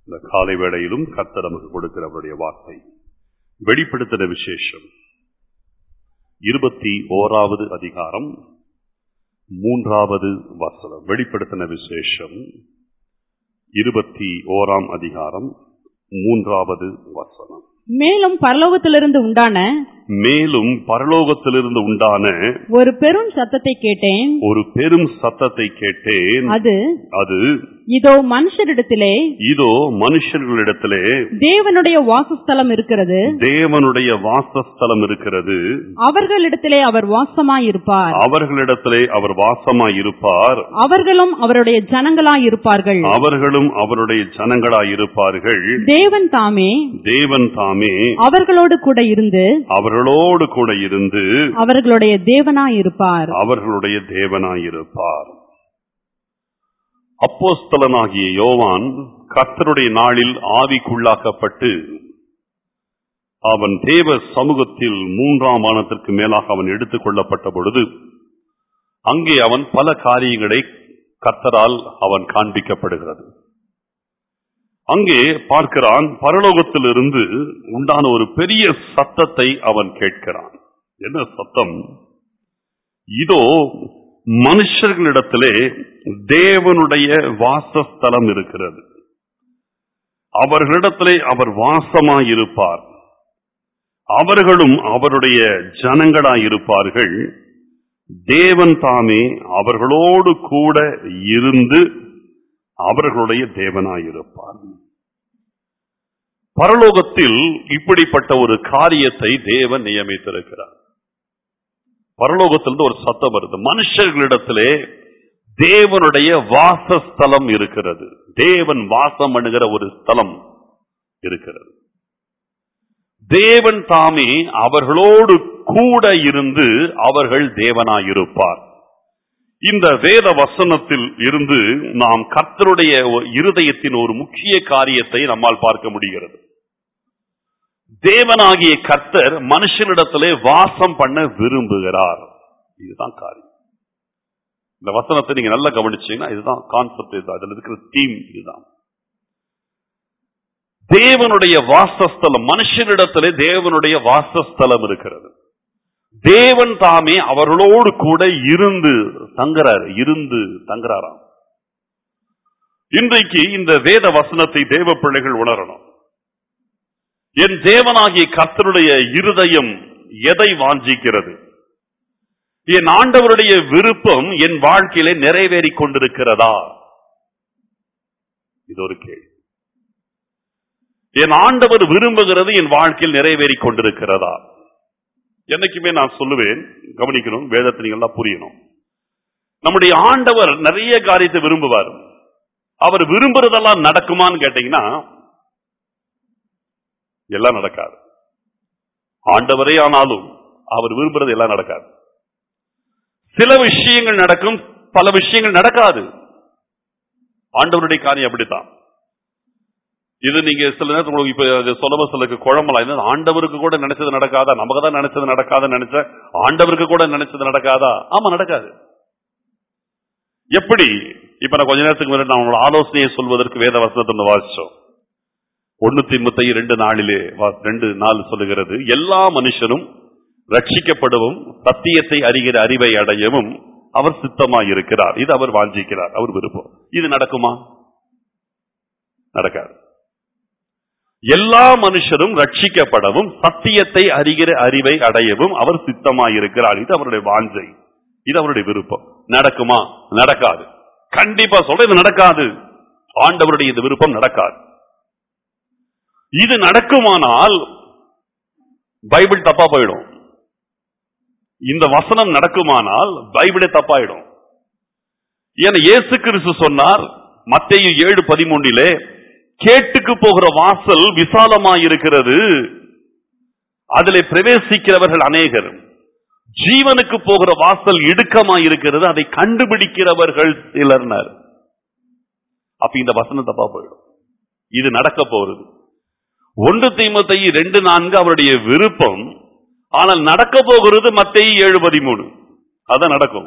இந்த காலை வேளையிலும் கர்த்தர் நமக்கு கொடுக்கிற அவருடைய வார்த்தை வெளிப்படுத்தின விசேஷம் இருபத்தி ஓராவது அதிகாரம் மூன்றாவது வசனம் வெளிப்படுத்தின விசேஷம் இருபத்தி ஓராம் அதிகாரம் மூன்றாவது வசனம் மேலும் பரலோகத்திலிருந்து உண்டான மேலும் பரலோகத்திலிருந்து உண்டான ஒரு பெரும் சத்தத்தை கேட்டேன் ஒரு பெரும் சத்தத்தை கேட்டேன் அது அது இதோ மனுஷரிடத்திலே இதோ மனுஷர்களிடத்திலே தேவனுடைய வாசஸ்தலம் இருக்கிறது தேவனுடைய வாசஸ்தலம் இருக்கிறது அவர்களிடத்திலே அவர் வாசமாயிருப்பார் அவர்களிடத்திலே அவர் வாசமாய் இருப்பார் அவர்களும் அவருடைய ஜனங்களாய் இருப்பார்கள் அவர்களும் அவருடைய ஜனங்களாய் இருப்பார்கள் தேவன் தாமே தேவன் தாமே அவர்களோடு கூட இருந்து அவர்களோடு கூட இருந்து அவர்களுடைய தேவனாய் இருப்பார் அவர்களுடைய தேவனாயிருப்பார் அப்போஸ்தலனாகிய யோவான் கர்த்தருடைய நாளில் ஆவிக்குள்ளாக்கப்பட்டு அவன் தேவ சமூகத்தில் மூன்றாம் வானத்திற்கு மேலாக அவன் எடுத்துக் கொள்ளப்பட்ட பொழுது அங்கே அவன் பல காரியங்களை கர்த்தரால் அவன் காண்பிக்கப்படுகிறது அங்கே பார்க்கிறான் பரலோகத்திலிருந்து உண்டான ஒரு பெரிய சத்தத்தை அவன் கேட்கிறான் என்ன சத்தம் இதோ மனுஷர்களிடத்திலே தேவனுடைய வாசஸ்தலம் இருக்கிறது அவர்களிடத்திலே அவர் வாசமாயிருப்பார் அவர்களும் அவருடைய ஜனங்களாயிருப்பார்கள் தேவன் தாமே அவர்களோடு கூட இருந்து அவர்களுடைய தேவனாயிருப்பார் பரலோகத்தில் இப்படிப்பட்ட ஒரு காரியத்தை தேவன் நியமித்திருக்கிறார் பரலோகத்திலிருந்து ஒரு சத்தம் வருது மனுஷர்களிடத்திலே தேவனுடைய வாசஸ்தலம் இருக்கிறது தேவன் வாசம் பண்ணுகிற ஒரு ஸ்தலம் இருக்கிறது தேவன் தாமே அவர்களோடு கூட இருந்து அவர்கள் தேவனாயிருப்பார் இந்த வேத வசனத்தில் இருந்து நாம் கர்த்தருடைய இருதயத்தின் ஒரு முக்கிய காரியத்தை நம்மால் பார்க்க முடிகிறது தேவனாகிய கர்த்தர் மனுஷனிடத்திலே வாசம் பண்ண விரும்புகிறார் இதுதான் காரியம் இந்த வசனத்தை நீங்க நல்லா கவனிச்சீங்கன்னா இதுதான் கான்செப்ட் இதுதான் அதுல இருக்கிற தீம் இதுதான் தேவனுடைய வாசஸ்தலம் மனுஷனிடத்திலே தேவனுடைய வாசஸ்தலம் இருக்கிறது தேவன் தாமே அவர்களோடு கூட இருந்து தங்குறார் இருந்து தங்குறாராம் இன்றைக்கு இந்த வேத வசனத்தை தேவ பிள்ளைகள் உணரணும் என் தேவனாகிய கர்த்தருடைய இருதயம் எதை வாஞ்சிக்கிறது என் ஆண்டவருடைய விருப்பம் என் வாழ்க்கையிலே நிறைவேறிக் கொண்டிருக்கிறதா இது ஒரு கேள்வி என் ஆண்டவர் விரும்புகிறது என் வாழ்க்கையில் நிறைவேறிக் கொண்டிருக்கிறதா என்னைக்குமே நான் சொல்லுவேன் கவனிக்கணும் வேதத்தை நீங்க எல்லாம் புரியணும் நம்முடைய ஆண்டவர் நிறைய காரியத்தை விரும்புவார் அவர் விரும்புறதெல்லாம் நடக்குமான்னு கேட்டீங்கன்னா எல்லாம் நடக்காது ஆண்டவரே ஆனாலும் அவர் விரும்புறது எல்லாம் நடக்காது சில விஷயங்கள் நடக்கும் பல விஷயங்கள் நடக்காது ஆண்டவருடைய காரியம் அப்படித்தான் இது நீங்க சில நேரத்தில் உங்களுக்கு இப்ப சொல்ல சிலருக்கு குழம்பலாம் என்ன ஆண்டவருக்கு கூட நினைச்சது நடக்காதா நமக்கு தான் நினைச்சது நடக்காதுன்னு நினைச்ச ஆண்டவருக்கு கூட நினைச்சது நடக்காதா ஆமா நடக்காது எப்படி இப்ப நான் கொஞ்ச நேரத்துக்கு முன்னாடி நான் உங்களோட ஆலோசனையை சொல்வதற்கு வேத வசனத்தை வாசிச்சோம் ஒன்னு திமுத்தை ரெண்டு நாளிலே வா- ரெண்டு நாள் சொல்லுகிறது எல்லா மனுஷரும் ரட்சிக்கப்படவும் சத்தியத்தை அறிகிற அறிவை அடையவும் அவர் சித்தமாய் இருக்கிறார் இது அவர் வாஞ்சிக்கிறார் அவர் விருப்பம் இது நடக்குமா நடக்காது எல்லா மனுஷரும் ரட்சிக்கப்படவும் சத்தியத்தை அறிகிற அறிவை அடையவும் அவர் சித்தமாய் இருக்கிறார் இது அவருடைய வாஞ்சை இது அவருடைய விருப்பம் நடக்குமா நடக்காது கண்டிப்பா சொல்ற இது நடக்காது ஆண்டவருடைய இந்த விருப்பம் நடக்காது இது நடக்குமானால் பைபிள் தப்பா போயிடும் இந்த வசனம் நடக்குமானால் பைபிளே தப்பாயிடும் ஏன்னா இயேசு கிறிஸ்து சொன்னார் மத்தேயு ஏழு பதிமூன்றிலே கேட்டுக்கு போகிற வாசல் விசாலமாயிருக்கிறது அதிலே பிரவேசிக்கிறவர்கள் அநேகர் ஜீவனுக்கு போகிற வாசல் இடுக்கமாயிருக்கிறது அதை கண்டுபிடிக்கிறவர்கள் சிலர்னர் அப்ப இந்த வசனம் தப்பா போயிடும் இது நடக்க போறது ஒன்று தீமத்தை ரெண்டு நான்கு அவருடைய விருப்பம் ஆனால் நடக்க போகிறது மத்தேயு ஏழு பதிமூணு அதான் நடக்கும்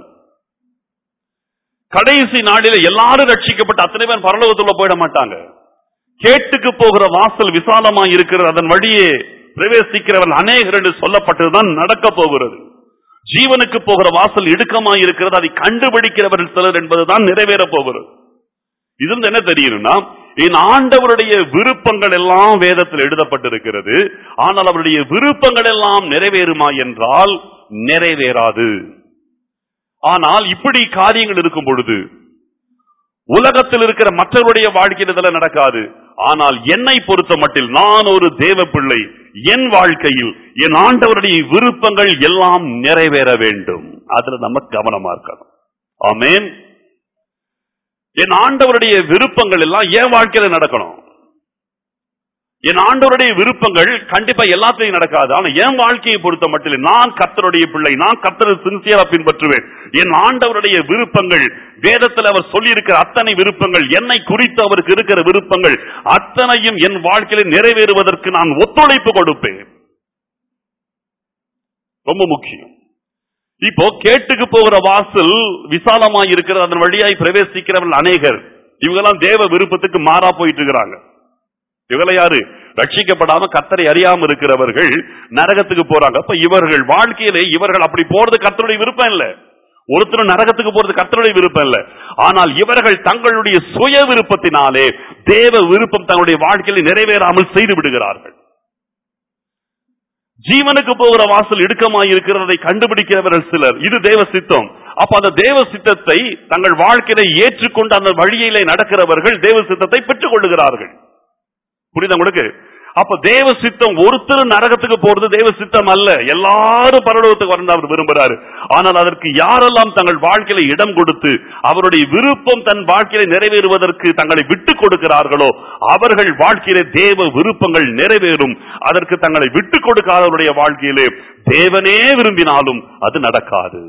கடைசி நாளில எல்லாரும் ரட்சிக்கப்பட்ட அத்தனை பேர் பரலோகத்துள்ள போயிட மாட்டாங்க கேட்டுக்கு போகிற வாசல் விசாலமா இருக்கிறது அதன் வழியே பிரவேசிக்கிறவன் அநேகர் என்று சொல்லப்பட்டதுதான் நடக்க போகிறது ஜீவனுக்கு போகிற வாசல் இடுக்கமா இருக்கிறது அதை கண்டுபிடிக்கிறவர்கள் சிலர் என்பதுதான் நிறைவேற போகிறது இதில் என்ன தெரியும்னா என் ஆண்டவருடைய விருப்பங்கள் எல்லாம் வேதத்தில் எழுதப்பட்டிருக்கிறது ஆனால் அவருடைய விருப்பங்கள் எல்லாம் நிறைவேறுமா என்றால் நிறைவேறாது ஆனால் இப்படி காரியங்கள் இருக்கும் பொழுது உலகத்தில் இருக்கிற மற்றவருடைய வாழ்க்கையில் இதெல்லாம் நடக்காது ஆனால் என்னை பொறுத்த மட்டில் நான் ஒரு தேவ பிள்ளை என் வாழ்க்கையில் என் ஆண்டவருடைய விருப்பங்கள் எல்லாம் நிறைவேற வேண்டும் அதுல நம்ம கவனமா இருக்கணும் ஆமென் என் ஆண்டவருடைய விருப்பங்கள் எல்லாம் என் வாழ்க்கையில நடக்கணும் என் ஆண்டவருடைய விருப்பங்கள் கண்டிப்பா எல்லாத்தையும் நடக்காது ஆனா என் வாழ்க்கையை பொறுத்த மட்டும் நான் கர்த்தருடைய பிள்ளை நான் கர்த்தரை சின்சியரா பின்பற்றுவேன் என் ஆண்டவருடைய விருப்பங்கள் வேதத்தில் அவர் சொல்லியிருக்கிற அத்தனை விருப்பங்கள் என்னை குறித்து அவருக்கு இருக்கிற விருப்பங்கள் அத்தனையும் என் வாழ்க்கையில நிறைவேறுவதற்கு நான் ஒத்துழைப்பு கொடுப்பேன் ரொம்ப முக்கியம் இப்போ கேட்டுக்கு போகிற வாசல் விசாலமாய் இருக்கிறது அதன் வழியாய் பிரவேசிக்கிறவர்கள் அநேகர் இவங்கெல்லாம் தேவ விருப்பத்துக்கு மாறா போயிட்டு இருக்கிறாங்க இவங்களை யாரு ரட்சிக்கப்படாம கத்தரை அறியாம இருக்கிறவர்கள் நரகத்துக்கு போறாங்க அப்ப இவர்கள் வாழ்க்கையிலே இவர்கள் அப்படி போறது கத்தருடைய விருப்பம் இல்ல ஒருத்தரும் நரகத்துக்கு போறது கத்தருடைய விருப்பம் இல்ல ஆனால் இவர்கள் தங்களுடைய சுய விருப்பத்தினாலே தேவ விருப்பம் தங்களுடைய வாழ்க்கையில் நிறைவேறாமல் செய்து விடுகிறார்கள் ஜீவனுக்கு போகிற வாசல் இடுக்கமாய் இருக்கிறதை கண்டுபிடிக்கிறவர்கள் சிலர் இது தேவ சித்தம் அப்ப அந்த தேவ சித்தத்தை தங்கள் வாழ்க்கையில ஏற்றுக்கொண்டு அந்த வழியிலே நடக்கிறவர்கள் தேவ சித்தத்தை பெற்றுக் கொள்ளுகிறார்கள் புரியுதா உங்களுக்கு அப்ப தேவ சித்தம் ஒருத்தர் நரகத்துக்கு போறது தேவ சித்தம் அல்ல எல்லாரும் பரலோகத்துக்கு வரணும் அவர் விரும்புறாரு ஆனால் அதற்கு யாரெல்லாம் தங்கள் வாழ்க்கையில இடம் கொடுத்து அவருடைய விருப்பம் தன் வாழ்க்கையில நிறைவேறுவதற்கு தங்களை விட்டு கொடுக்கிறார்களோ அவர்கள் வாழ்க்கையிலே தேவ விருப்பங்கள் நிறைவேறும் அதற்கு தங்களை விட்டு கொடுக்காதவருடைய வாழ்க்கையிலே தேவனே விரும்பினாலும் அது நடக்காது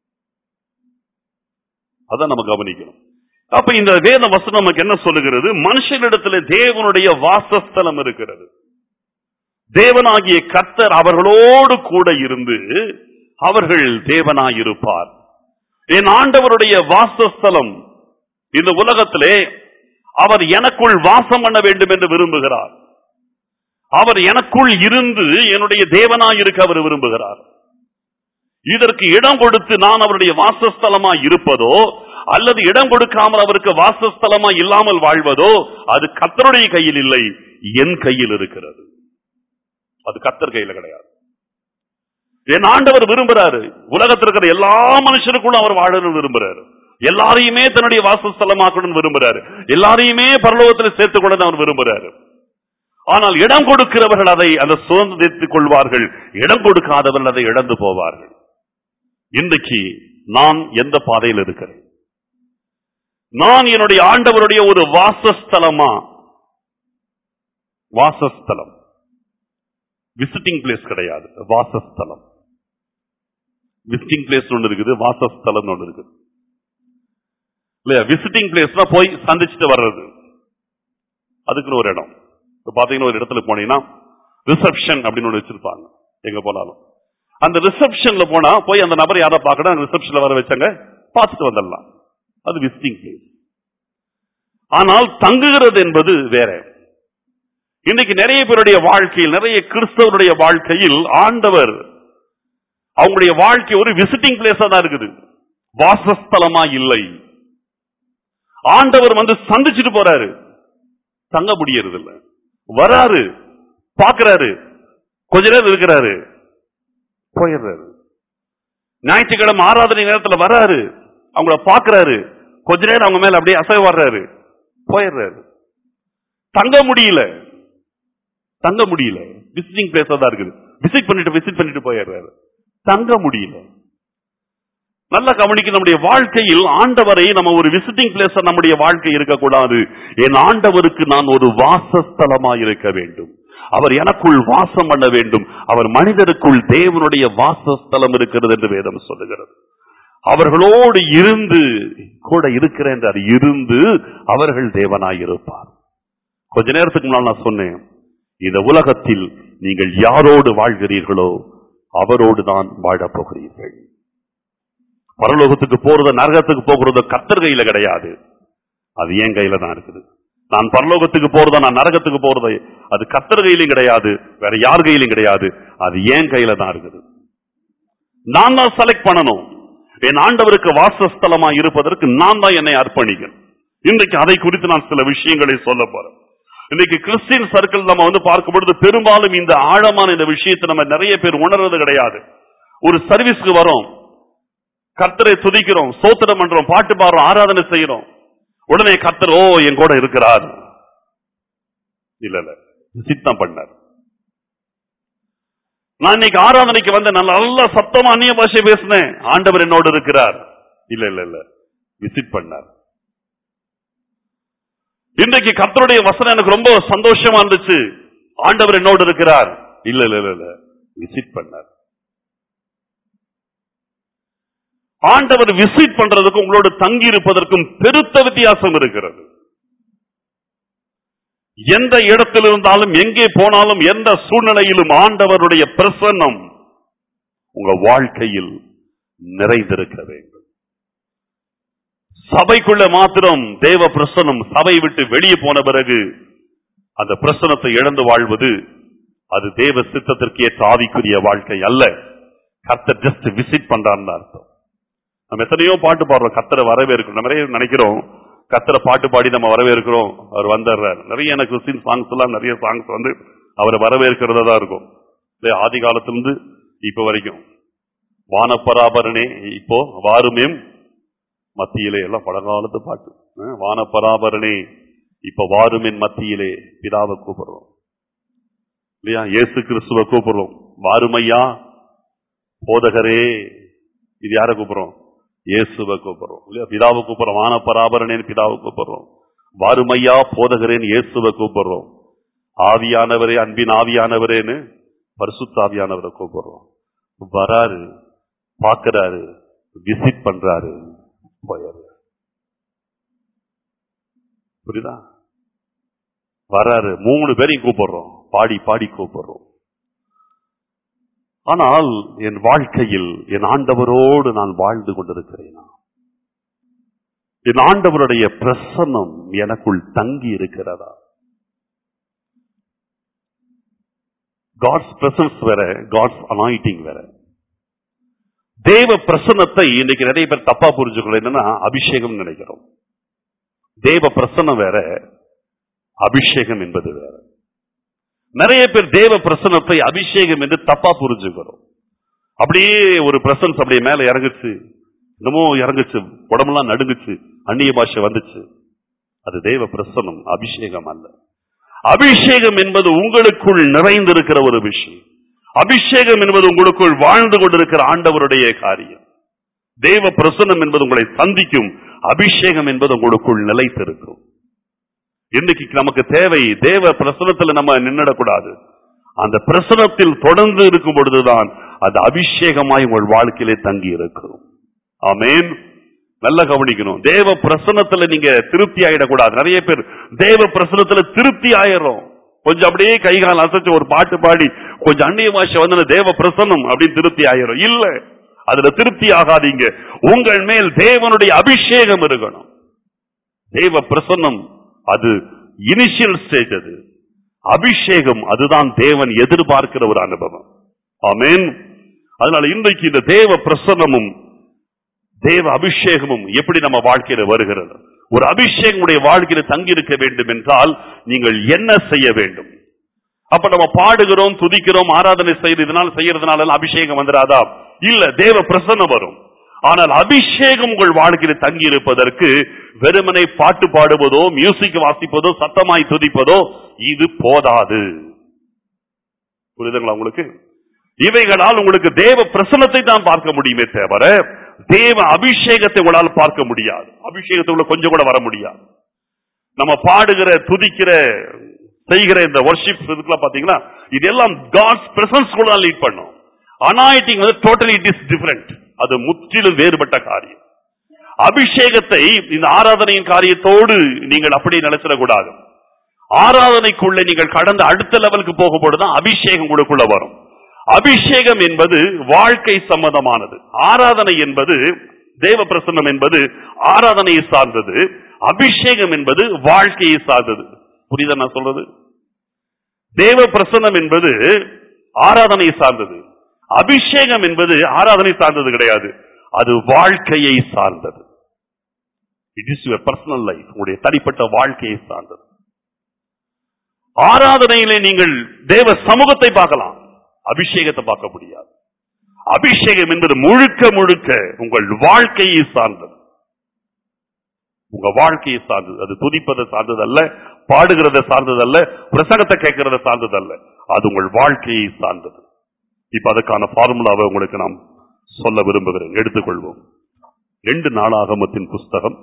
அதான் நம்ம கவனிக்கணும் அப்ப இந்த வேத வசனம் நமக்கு என்ன சொல்லுகிறது மனுஷனிடத்துல தேவனுடைய வாசஸ்தலம் இருக்கிறது தேவனாகிய கர்த்தர் அவர்களோடு கூட இருந்து அவர்கள் தேவனாயிருப்பார் என் ஆண்டவருடைய வாசஸ்தலம் இந்த உலகத்திலே அவர் எனக்குள் வாசம் பண்ண வேண்டும் என்று விரும்புகிறார் அவர் எனக்குள் இருந்து என்னுடைய தேவனாயிருக்க அவர் விரும்புகிறார் இதற்கு இடம் கொடுத்து நான் அவருடைய வாசஸ்தலமாய் இருப்பதோ அல்லது இடம் கொடுக்காமல் அவருக்கு வாசஸ்தலமா இல்லாமல் வாழ்வதோ அது கத்தருடைய கையில் இல்லை என் கையில் இருக்கிறது அது கத்தர் கையில கிடையாது என் ஆண்டவர் விரும்புறாரு உலகத்தில் இருக்கிற எல்லா மனுஷருக்குள்ளும் அவர் வாழணும் விரும்புறாரு எல்லாரையுமே தன்னுடைய வாசஸ்தலமாக்கணும்னு விரும்புறாரு எல்லாரையுமே பரலோகத்தில் சேர்த்துக் கொள்ள அவர் விரும்புறாரு ஆனால் இடம் கொடுக்கிறவர்கள் அதை அந்த சுதந்திரித்துக் கொள்வார்கள் இடம் கொடுக்காதவர்கள் அதை இழந்து போவார்கள் இன்றைக்கு நான் எந்த பாதையில் இருக்கிறேன் நான் என்னுடைய ஆண்டவருடைய ஒரு வாசஸ்தலமா வாசஸ்தலம் விசிட்டிங் பிளேஸ் கிடையாது வாசஸ்தலம் விசிட்டிங் பிளேஸ் ஒன்று இருக்குது வாசஸ்தலம் ஒன்று இருக்குது இல்லையா விசிட்டிங் பிளேஸ்னா போய் சந்திச்சுட்டு வர்றது அதுக்குன்னு ஒரு இடம் இப்ப பாத்தீங்கன்னா ஒரு இடத்துல போனீங்கன்னா ரிசப்ஷன் அப்படின்னு ஒன்று வச்சிருப்பாங்க எங்க போனாலும் அந்த ரிசப்ஷன்ல போனா போய் அந்த நபர் யாரை பார்க்கணும் ரிசப்ஷன்ல வர வச்சாங்க பார்த்துட்டு வந்துடலாம் அது விசிட்டிங் பிளேஸ் ஆனால் தங்குகிறது என்பது வேற இன்னைக்கு நிறைய பேருடைய வாழ்க்கையில் நிறைய கிறிஸ்தவருடைய வாழ்க்கையில் ஆண்டவர் அவங்களுடைய வாழ்க்கை ஒரு விசிட்டிங் பிளேஸா தான் இருக்குது வாசஸ்தலமா இல்லை ஆண்டவர் வந்து சந்திச்சுட்டு போறாரு தங்க முடியறது இல்ல வராரு பாக்குறாரு கொஞ்ச நேரம் இருக்கிறாரு போயிடுறாரு ஞாயிற்றுக்கிழமை ஆராதனை நேரத்துல வராரு அவங்கள பாக்குறாரு கொஞ்ச நேரம் அவங்க மேல அப்படியே அசை வர்றாரு போயிடுறாரு தங்க முடியல தங்க முடியல விசிட்டிங் பிளேஸா தான் இருக்குது விசிட் பண்ணிட்டு விசிட் பண்ணிட்டு போயிடுறாரு தங்க முடியல நல்லா கவனிக்க நம்முடைய வாழ்க்கையில் ஆண்டவரை நம்ம ஒரு விசிட்டிங் பிளேஸ் நம்முடைய வாழ்க்கை இருக்கக்கூடாது என் ஆண்டவருக்கு நான் ஒரு வாசஸ்தலமா இருக்க வேண்டும் அவர் எனக்குள் வாசம் பண்ண வேண்டும் அவர் மனிதருக்குள் தேவனுடைய வாசஸ்தலம் இருக்கிறது என்று வேதம் சொல்லுகிறது அவர்களோடு இருந்து கூட இருக்கிறேன் என்று அது இருந்து அவர்கள் தேவனாய் இருப்பார் கொஞ்ச நேரத்துக்கு முன்னால் நான் சொன்னேன் இந்த உலகத்தில் நீங்கள் யாரோடு வாழ்கிறீர்களோ அவரோடு தான் வாழப் போகிறீர்கள் பரலோகத்துக்கு போறது நரகத்துக்கு போகிறது கத்தர் கையில கிடையாது அது என் கையில தான் இருக்குது நான் பரலோகத்துக்கு போறதா நான் நரகத்துக்கு போறதா அது கத்தர் கையிலும் கிடையாது வேற யார் கையிலும் கிடையாது அது என் கையில தான் இருக்குது நான் தான் செலக்ட் பண்ணணும் என் ஆண்டவருக்கு வாசஸ்தலமா இருப்பதற்கு நான் தான் என்னை அர்ப்பணிக்கணும் இன்றைக்கு அதை குறித்து நான் சில விஷயங்களை சொல்ல போறேன் இன்னைக்கு கிறிஸ்டியன் சர்க்கிள் நம்ம வந்து பார்க்கும் பொழுது பெரும்பாலும் இந்த ஆழமான இந்த விஷயத்தை நம்ம நிறைய பேர் உணர்றது கிடையாது ஒரு சர்வீஸ்க்கு வரோம் கர்த்தரை துதிக்கிறோம் சோத்திரம் பண்றோம் பாட்டு பாடுறோம் ஆராதனை செய்யறோம் உடனே கர்த்தர் ஓ என் கூட இருக்கிறார் இல்ல இல்ல சித்தம் பண்ணார் நான் இன்னைக்கு ஆராதனைக்கு வந்து நான் நல்லா சத்தமா அந்நிய பாஷை பேசினேன் ஆண்டவர் என்னோடு இருக்கிறார் இல்ல இல்ல இல்ல விசிட் பண்ணார் இன்றைக்கு கர்த்தருடைய வசனம் எனக்கு ரொம்ப சந்தோஷமா இருந்துச்சு ஆண்டவர் என்னோடு இருக்கிறார் இல்ல இல்ல இல்ல இல்ல விசிட் பண்ணார் ஆண்டவர் விசிட் பண்றதுக்கும் உங்களோடு தங்கி இருப்பதற்கும் பெருத்த வித்தியாசம் இருக்கிறது எந்த இடத்தில் இருந்தாலும் எங்கே போனாலும் எந்த சூழ்நிலையிலும் ஆண்டவருடைய பிரசன்னம் உங்க வாழ்க்கையில் நிறைந்திருக்க வேண்டும் சபைக்குள்ள மாத்திரம் தேவ பிரசனம் சபை விட்டு வெளியே போன பிறகு அந்த பிரசனத்தை இழந்து வாழ்வது அது தேவ சித்தத்திற்கு ஏற்ற ஆவிக்குரிய வாழ்க்கை அல்ல கர்த்தர் ஜஸ்ட் விசிட் பண்றான்னு அர்த்தம் நம்ம எத்தனையோ பாட்டு பாடுறோம் கத்தரை வரவேற்கிறோம் நம்ம நிறைய நினைக்கிறோம் கத்தரை பாட்டு பாடி நம்ம வரவேற்கிறோம் அவர் வந்துடுறார் நிறைய எனக்கு கிறிஸ்டின் சாங்ஸ் எல்லாம் நிறைய சாங்ஸ் வந்து அவரை வரவேற்கிறதா தான் இருக்கும் இல்லையா? ஆதி காலத்திலிருந்து இப்ப வரைக்கும் வானப்பராபரனே இப்போ வாருமேம் மத்தியிலே எல்லாம் பழங்காலத்து பாட்டு அஹ், வானப்பராபரனே இப்ப வாருமின் மத்தியிலே பிதாவை கூப்பிடுறோம் இல்லையா இயேசு கிறிஸ்துவ கூப்பிடுறோம் வாருமையா போதகரே இது யாரை கூப்பிடுறோம் இயேசுவை கூப்பிடுறோம் இல்லையா பிதாவை கூப்பிடுறோம் வானப்பராபரனேன்னு பிதாவை கூப்பிடுறோம் வாருமையா போதகரேன்னு இயேசுவை கூப்பிடுறோம் ஆவியானவரே அன்பின் ஆவியானவரேன்னு பரிசுத்தாவியானவரை கூப்பிடுறோம் வராரு பார்க்கறாரு விசிட் பண்றாரு போயாரு புரியுதா வராரு மூணு பேரையும் கூப்பிடுறோம் பாடி பாடி கூப்பிடுறோம் ஆனால் என் வாழ்க்கையில் என் ஆண்டவரோடு நான் வாழ்ந்து கொண்டிருக்கிறேனா என் ஆண்டவருடைய பிரசன்னம் எனக்குள் தங்கி இருக்கிறதா காட்ஸ் பிரசன்ஸ் வேற காட்ஸ் அனாயிட்டிங் வேற தேவ பிரசன்னத்தை இன்னைக்கு நிறைய பேர் தப்பா புரிஞ்சுக்கணும் என்னன்னா அபிஷேகம் நினைக்கிறோம் தேவ பிரசன்னம் வேற அபிஷேகம் என்பது வேற நிறைய பேர் தேவ பிரசன்னத்தை அபிஷேகம் என்று தப்பா புரிஞ்சுக்கிறோம் அப்படியே ஒரு பிரசன்ஸ் அப்படியே மேல இறங்குச்சு என்னமோ இறங்குச்சு உடம்பெல்லாம் நடுங்குச்சு அந்நிய பாஷை வந்துச்சு அது தேவ பிரசன்னம் அபிஷேகம் அல்ல அபிஷேகம் என்பது உங்களுக்குள் நிறைந்திருக்கிற ஒரு விஷயம் அபிஷேகம் என்பது உங்களுக்குள் வாழ்ந்து கொண்டிருக்கிற ஆண்டவருடைய காரியம் தேவ பிரசன்னம் என்பது உங்களை சந்திக்கும் அபிஷேகம் என்பது உங்களுக்குள் நிலைத்திருக்கும் இன்னைக்கு நமக்கு தேவை தேவ பிரசனத்துல நம்ம நின்னுடக்கூடாது அந்த பிரசனத்தில் தொடர்ந்து இருக்கும் பொழுதுதான் அது அபிஷேகமாய் உங்கள் வாழ்க்கையிலே தங்கி இருக்கும் ஆமென் நல்லா கவனிக்கணும் தேவ பிரசனத்துல நீங்க திருப்தி ஆயிடக்கூடாது நிறைய பேர் தேவ பிரசனத்துல திருப்தி ஆயிரும் கொஞ்சம் அப்படியே கை கால் அசைச்சு ஒரு பாட்டு பாடி கொஞ்சம் அந்நிய பாஷை வந்து தேவ பிரசன்னம் அப்படின்னு திருப்தி ஆயிரும் இல்ல அதுல திருப்தி ஆகாதீங்க உங்கள் மேல் தேவனுடைய அபிஷேகம் இருக்கணும் தேவ பிரசன்னம் அது இனிஷியல் ஸ்டேஜ் அது அபிஷேகம் அதுதான் தேவன் எதிர்பார்க்கிற ஒரு அனுபவம் ஆமென் அதனால இன்றைக்கு இந்த தேவ பிரசன்னமும் தேவ அபிஷேகமும் எப்படி நம்ம வாழ்க்கையில வருகிறது ஒரு அபிஷேகம் உடைய வாழ்க்கையில தங்கி இருக்க வேண்டும் என்றால் நீங்கள் என்ன செய்ய வேண்டும் அப்ப நம்ம பாடுகிறோம் துதிக்கிறோம் ஆராதனை செய்யறதுனால செய்யறதுனால எல்லாம் அபிஷேகம் வந்துடாதா இல்ல தேவ பிரசன்னம் வரும் ஆனால் அபிஷேகம் உங்கள் வாழ்க்கையில தங்கி இருப்பதற்கு வெறுமனை பாட்டு பாடுவதோ மியூசிக் வாசிப்பதோ சத்தமாய் துதிப்பதோ இது போதாது புரியுதுங்களா உங்களுக்கு இவைகளால் உங்களுக்கு தேவ பிரசனத்தை தான் பார்க்க முடியுமே தவிர தேவ அபிஷேகத்தை உங்களால் பார்க்க முடியாது அபிஷேகத்தை உள்ள கொஞ்சம் கூட வர முடியாது நம்ம பாடுகிற துதிக்கிற செய்கிற இந்த வர்ஷிப் இதுக்கெல்லாம் பாத்தீங்கன்னா இதெல்லாம் காட்ஸ் பிரசன்ஸ் கூட லீட் பண்ணும் அனாயிட்டிங் வந்து டோட்டலி இட் இஸ் டிஃபரெண்ட் அது முற்றிலும் வேறுபட்ட காரியம் அபிஷேகத்தை இந்த ஆராதனையின் காரியத்தோடு நீங்கள் அப்படியே நினைச்சிடக்கூடாது ஆராதனைக்குள்ள நீங்கள் கடந்த அடுத்த லெவலுக்கு போகும்போதுதான் அபிஷேகம் உங்களுக்குள்ள வரும் அபிஷேகம் என்பது வாழ்க்கை சம்பந்தமானது ஆராதனை என்பது தேவ பிரசன்னம் என்பது ஆராதனையை சார்ந்தது அபிஷேகம் என்பது வாழ்க்கையை சார்ந்தது புரியுதா நான் சொல்றது தேவ பிரசன்னம் என்பது ஆராதனை சார்ந்தது அபிஷேகம் என்பது ஆராதனை சார்ந்தது கிடையாது அது வாழ்க்கையை சார்ந்தது it is your personal life உங்களுடைய தனிப்பட்ட வாழ்க்கையை சார்ந்தது ஆராதனையிலே நீங்கள் தேவ சமூகத்தை பார்க்கலாம் அபிஷேகத்தை பார்க்க முடியாது அபிஷேகம் என்பது முழுக்க முழுக்க உங்கள் வாழ்க்கையை சார்ந்தது உங்க வாழ்க்கையை சார்ந்தது அது துதிப்பதை சார்ந்ததல்ல பாடுகிறத சார்ந்ததல்ல பிரசங்கத்தை கேட்கறத சார்ந்ததல்ல அது உங்கள் வாழ்க்கையை சார்ந்தது இப்ப அதுக்கான ஃபார்முலாவை உங்களுக்கு நாம் சொல்ல விரும்புகிறேன் எடுத்துக்கொள்வோம் ரெண்டு நாளாகமத்தின் புஸ்தகம்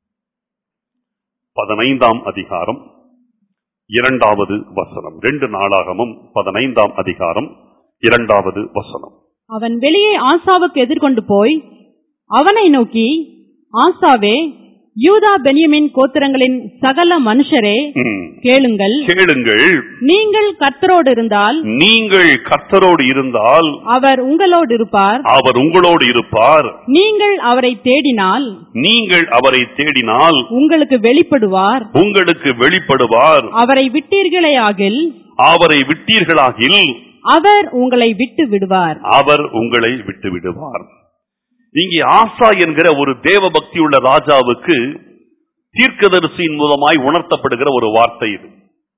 பதினைந்தாம் அதிகாரம் இரண்டாவது வசனம் ரெண்டு நாளாகமும் பதினைந்தாம் அதிகாரம் இரண்டாவது வசனம் அவன் வெளியே ஆசாவுக்கு எதிர்கொண்டு போய் அவனை நோக்கி ஆசாவே யூதா பென்யமின் கோத்திரங்களின் சகல மனுஷரே ம். கேளுங்கள் கேளுங்கள் நீங்கள் கர்த்தரோடு இருந்தால் நீங்கள் கர்த்தரோடு இருந்தால் அவர் உங்களோடு இருப்பார் அவர் உங்களோடு இருப்பார் நீங்கள் அவரை தேடினால் நீங்கள் அவரை தேடினால் உங்களுக்கு வெளிப்படுவார் உங்களுக்கு வெளிப்படுவார் அவரை விட்டீர்களேயாகில் அவரை விட்டீர்களாகில் அவர் உங்களை விட்டு விடுவார் அவர் உங்களை விட்டு விடுவார் இங்கே ஆசா என்கிற ஒரு தேவ பக்தியுள்ள ராஜாவுக்கு தீர்க்கதரிசியின் மூலமாய் உணர்த்தப்படுகிற ஒரு வார்த்தை இது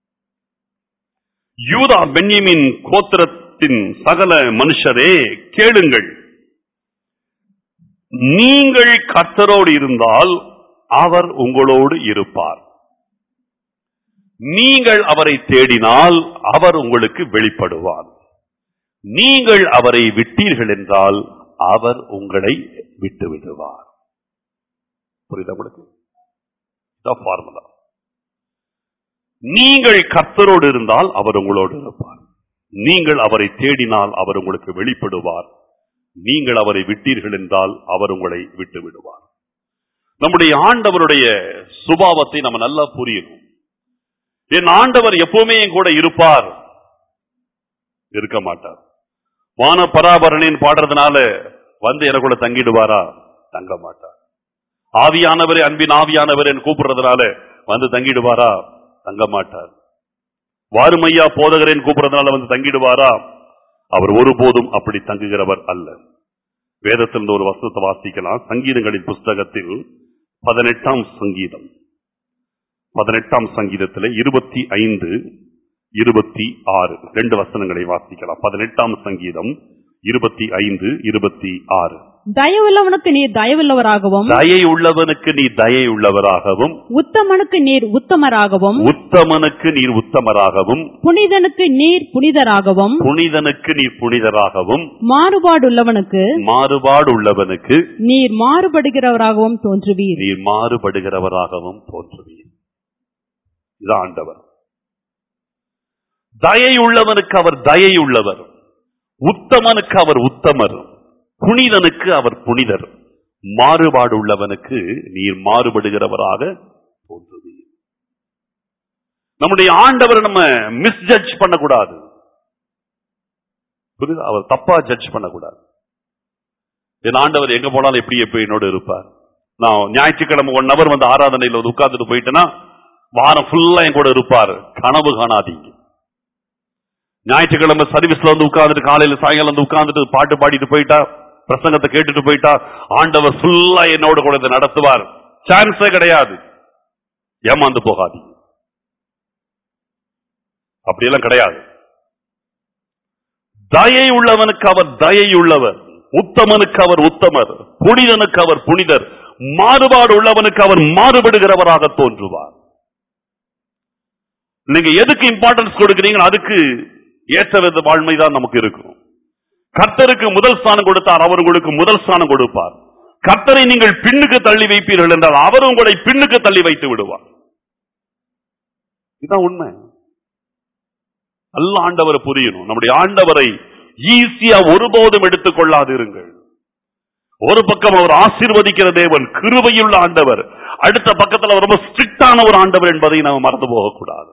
யூதா பென்யமின் கோத்திரத்தின் சகல மனுஷரே கேளுங்கள் நீங்கள் கர்த்தரோடு இருந்தால் அவர் உங்களோடு இருப்பார் நீங்கள் அவரை தேடினால் அவர் உங்களுக்கு வெளிப்படுவார் நீங்கள் அவரை விட்டீர்கள் என்றால் அவர் உங்களை விட்டு விடுவார் புரியுதா உங்களுக்கு இதான் ஃபார்முலா நீங்கள் கர்த்தரோடு இருந்தால் அவர் உங்களோடு இருப்பார் நீங்கள் அவரை தேடினால் அவர் உங்களுக்கு வெளிப்படுவார் நீங்கள் அவரை விட்டீர்கள் என்றால் அவர் உங்களை விட்டு விடுவார் நம்முடைய ஆண்டவருடைய சுபாவத்தை நம்ம நல்லா புரியணும் என் ஆண்டவர் எப்பவுமே என் கூட இருப்பார் இருக்க மாட்டார் வான பராபரணின் பாடுறதுனால வந்து எனக்குள்ள தங்கிடுவாரா தங்க மாட்டார் ஆவியானவரே அன்பின் ஆவியானவரே கூப்பிடுறதுனால வந்து தங்கிடுவாரா தங்க மாட்டார் வாருமையா போதகரேன் கூப்பிடுறதுனால வந்து தங்கிடுவாரா அவர் ஒருபோதும் அப்படி தங்குகிறவர் அல்ல வேதத்தில் ஒரு வசனத்தை வாசிக்கலாம் சங்கீதங்களின் புஸ்தகத்தில் பதினெட்டாம் சங்கீதம் பதினெட்டாம் சங்கீதத்தில் இருபத்தி ஐந்து இருபத்தி ஆறு ரெண்டு வசனங்களை வாசிக்கலாம் பதினெட்டாம் சங்கீதம் இருபத்தி ஐந்து இருபத்தி ஆறு தயவுள்ளவனுக்கு நீர் தயவுள்ளவராகவும் தயை உள்ளவனுக்கு நீ தயை உள்ளவராகவும் உத்தமனுக்கு நீர் உத்தமராகவும் உத்தமனுக்கு நீர் உத்தமராகவும் புனிதனுக்கு நீர் புனிதராகவும் புனிதனுக்கு நீர் புனிதராகவும் மாறுபாடுள்ளவனுக்கு மாறுபாடு உள்ளவனுக்கு நீர் மாறுபடுகிறவராகவும் தோன்றுவீர் நீர் மாறுபடுகிறவராகவும் தோன்றுவீர் இது ஆண்டவர் தயை உள்ளவனுக்கு அவர் தயை உள்ளவர் உத்தமனுக்கு அவர் உத்தமர் புனிதனுக்கு அவர் புனிதர் மாறுபாடு உள்ளவனுக்கு நீர் மாறுபடுகிறவராக தோன்றுவீர் நம்முடைய ஆண்டவர் நம்ம மிஸ்ஜட்ஜ் பண்ணக்கூடாது புரியுதா அவர் தப்பா ஜட்ஜ் பண்ணக்கூடாது என் ஆண்டவர் எங்க போனாலும் எப்படி எப்ப என்னோட இருப்பார் நான் ஞாயிற்றுக்கிழமை ஒன் ஹவர் வந்து ஆராதனையில் வந்து உட்கார்ந்துட்டு போயிட்டேன்னா வாரம் ஃபுல்லா என் கூட இருப்பார் கனவு காணாதீங்க ஞாயிற்றுக்கிழமை சர்வீஸ்ல வந்து உட்கார்ந்துட்டு காலையில சாயங்காலம் வந்து உட்கார்ந்துட்டு பாட்டு பாடிட்டு போயிட்டா பிரசங்கத்தை கேட்டுட்டு போயிட்டா ஆண்டவர் ஃபுல்லா என்னோட கூட இதை நடத்துவார் சான்ஸே கிடையாது ஏமாந்து போகாதீங்க அப்படியெல்லாம் கிடையாது தயை உள்ளவனுக்கு அவர் தயை உள்ளவர் உத்தமனுக்கு அவர் உத்தமர் புனிதனுக்கு அவர் புனிதர் மாறுபாடு உள்ளவனுக்கு அவர் மாறுபடுகிறவராக தோன்றுவார் நீங்க எதுக்கு இம்பார்ட்டன்ஸ் கொடுக்கிறீங்களோ அதுக்கு ஏற்ற வித வாழ்மை தான் நமக்கு இருக்கும் கர்த்தருக்கு முதல் ஸ்தானம் கொடுத்தார் அவர் உங்களுக்கு முதல் ஸ்தானம் கொடுப்பார் கர்த்தரை நீங்கள் பின்னுக்கு தள்ளி வைப்பீர்கள் என்றால் அவர் உங்களை பின்னுக்கு தள்ளி வைத்து விடுவார் இதுதான் உண்மை நல்ல ஆண்டவரை புரியணும் நம்முடைய ஆண்டவரை ஈஸியா ஒருபோதும் எடுத்துக் கொள்ளாதிருங்கள் ஒரு பக்கம் அவர் ஆசீர்வதிக்கிற தேவன் கிருபையுள்ள ஆண்டவர் அடுத்த பக்கத்துல அவர் ரொம்ப ஸ்ட்ரிக்டான ஒரு ஆண்டவர் என்பதை நாம் மறந்து போகக்கூடாது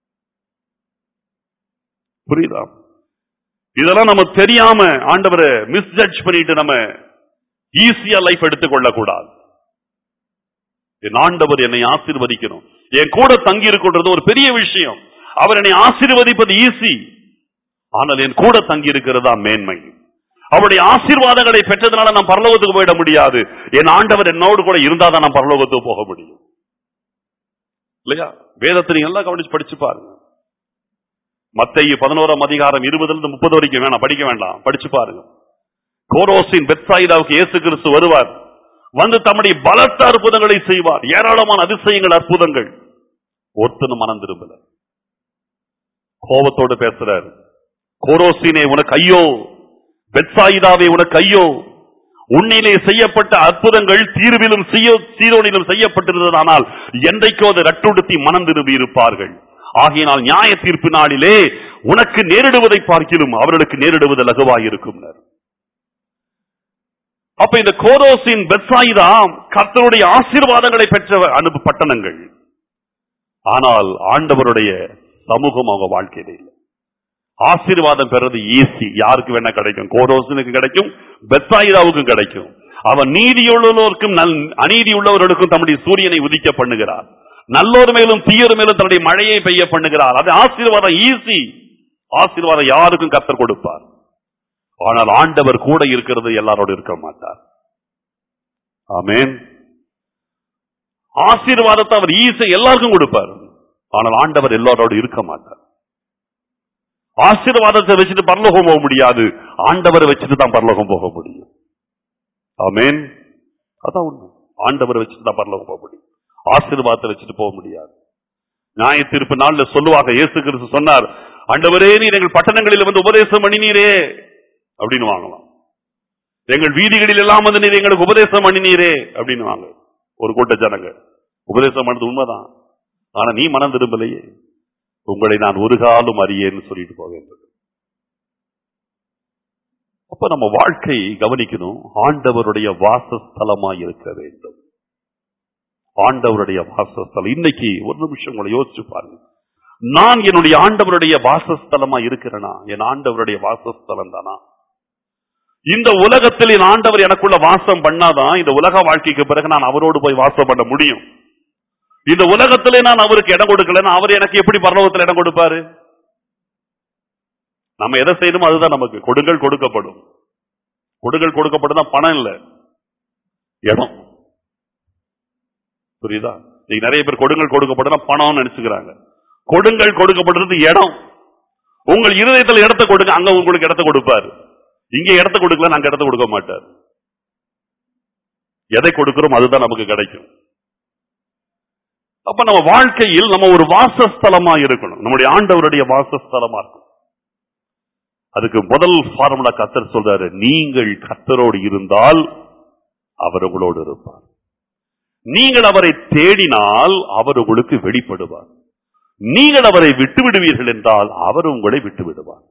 புரியுதா இதெல்லாம் நம்ம தெரியாம ஆண்டவரை மிஸ்ஜட்ஜ் பண்ணிட்டு நம்ம ஈஸியா லைஃப் எடுத்துக்கொள்ள கூடாது என் ஆண்டவர் என்னை ஆசீர்வதிக்கணும் என் கூட தங்கி இருக்கின்றது ஒரு பெரிய விஷயம் அவர் என்னை ஆசீர்வதிப்பது ஈஸி ஆனால் என் கூட தங்கி இருக்கிறதா மேன்மை அவருடைய ஆசீர்வாதங்களை பெற்றதுனால நான் பரலோகத்துக்கு போயிட முடியாது என் ஆண்டவர் என்னோடு கூட இருந்தாதான் நான் பரலோகத்துக்கு போக முடியும் இல்லையா வேதத்தை நீங்க எல்லாம் கவனிச்சு படிச்சு பாருங்க மத்திய பதினோராம் அதிகாரம் இருபதுல இருந்து முப்பது வரைக்கும் வேணாம் படிக்க வேண்டாம் படிச்சு பாருங்க கோரோசின் பெத்சாயிதாவுக்கு இயேசு கிறிஸ்து வருவார் வந்து தம்முடைய பலத்த அற்புதங்களை செய்வார் ஏராளமான அதிசயங்கள் அற்புதங்கள் ஒருத்தனும் மனம் திரும்பல கோபத்தோடு பேசுறார் கோரோசினே உனக்கு ஐயோ பெத்சாயிதாவே உனக்கு ஐயோ உன்னிலே செய்யப்பட்ட அற்புதங்கள் தீர்விலும் சீயோ- சீரோனிலும் செய்யப்பட்டிருந்ததானால் என்றைக்கோ அதை ரட்டுடுத்தி மனம் திரும்பி இருப்பார்கள் ஆகையினால் நியாய தீர்ப்பு நாளிலே உனக்கு நேரிடுவதை பார்க்கிலும் அவர்களுக்கு நேரிடுவது லகுவாயிருக்கும் அப்ப இந்த கோரோசின் பெத்சாயிதா கர்த்தருடைய ஆசீர்வாதங்களை பெற்ற அனுப்பு பட்டணங்கள் ஆனால் ஆண்டவருடைய சமூகம் அவங்க வாழ்க்கையில இல்லை ஆசீர்வாதம் பெறது ஈஸி யாருக்கு வேணா கிடைக்கும் கோரோசனுக்கு கிடைக்கும் பெத்சாயிதாவுக்கும் கிடைக்கும் அவன் நீதியுள்ளவருக்கும் நல் அநீதி உள்ளவர்களுக்கும் தம்முடைய சூரியனை உதிக்க பண்ணுகிறார் நல்லோர் மேலும் தீயோர் மேலும் தன்னுடைய மழையை பெய்ய பண்ணுகிறார் அது ஆசீர்வாதம் ஈஸி ஆசீர்வாதம் யாருக்கும் கத்தர் கொடுப்பார் ஆனால் ஆண்டவர் கூட இருக்கிறது எல்லாரோடு இருக்க மாட்டார் ஆமென் ஆசீர்வாதத்தை அவர் ஈஸி எல்லாருக்கும் கொடுப்பார் ஆனால் ஆண்டவர் எல்லாரோடு இருக்க மாட்டார் ஆசீர்வாதத்தை வச்சுட்டு பரலோகம் போக முடியாது ஆண்டவரை வச்சுட்டு தான் பரலோகம் போக முடியும் ஆமென் அதான் உண்மை ஆண்டவரை வச்சுட்டு தான் பரலோகம் போக முடியும் ஆசீர்வாதத்தை வச்சுட்டு போக முடியாது நியாய தீர்ப்பு நாள்ல சொல்லுவாங்க இயேசு கிறிஸ்து சொன்னார் ஆண்டவரே நீர் எங்கள் பட்டணங்களில் வந்து உபதேசம் பண்ணினீரே அப்படின்னு வாங்கலாம் எங்கள் வீதிகளில் எல்லாம் வந்து நீர் எங்களுக்கு உபதேசம் பண்ணினீரே அப்படின்னு வாங்க ஒரு கூட்ட ஜனங்க உபதேசம் பண்ணது உண்மைதான் ஆனா நீ மனம் திரும்பலையே உங்களை நான் ஒரு காலம் அறியேன்னு சொல்லிட்டு போக வேண்டும் அப்ப நம்ம வாழ்க்கை கவனிக்கணும் ஆண்டவருடைய வாசஸ்தலமா இருக்க வேண்டும் ஆண்டவருடைய வாசஸ்தலம் இன்னைக்கு ஒரு நிமிஷம் உங்களை யோசிச்சு பாருங்க நான் என்னுடைய ஆண்டவருடைய வாசஸ்தலமா இருக்கிறேனா என் ஆண்டவருடைய வாசஸ்தலம் தானா இந்த உலகத்தில் என் ஆண்டவர் எனக்குள்ள வாசம் பண்ணாதான் இந்த உலக வாழ்க்கைக்கு பிறகு நான் அவரோடு போய் வாசம் பண்ண முடியும் இந்த உலகத்திலே நான் அவருக்கு இடம் கொடுக்கலன்னா அவர் எனக்கு எப்படி பரலோகத்தில் இடம் கொடுப்பாரு நம்ம எதை செய்யணுமோ அதுதான் நமக்கு கொடுங்கள் கொடுக்கப்படும் கொடுங்கள் கொடுக்கப்படும் பணம் இல்ல இடம் புரியுதா நீங்க நிறைய பேர் கொடுங்கள் கொடுக்கப்படும் பணம்னு நினைச்சுக்கிறாங்க கொடுங்கள் கொடுக்கப்படுறது இடம் உங்கள் இருதயத்தில் இடத்தை கொடுங்க அங்க உங்களுக்கு இடத்தை கொடுப்பாரு இங்க இடத்தை கொடுக்கல அங்க இடத்தை கொடுக்க மாட்டார் எதை கொடுக்கிறோம் அதுதான் நமக்கு கிடைக்கும் அப்ப நம்ம வாழ்க்கையில் நம்ம ஒரு வாசஸ்தலமா இருக்கணும் நம்முடைய ஆண்டவருடைய வாசஸ்தலமா இருக்கும் அதுக்கு முதல் ஃபார்முலா கத்தர் சொல்றாரு நீங்கள் கத்தரோடு இருந்தால் அவர் உங்களோடு இருப்பார் நீங்கள் அவரை தேடினால் அவர் உங்களுக்கு வெளிப்படுவார் நீங்கள் அவரை விட்டு விடுவீர்கள் என்றால் அவர் உங்களை விட்டு விடுவார்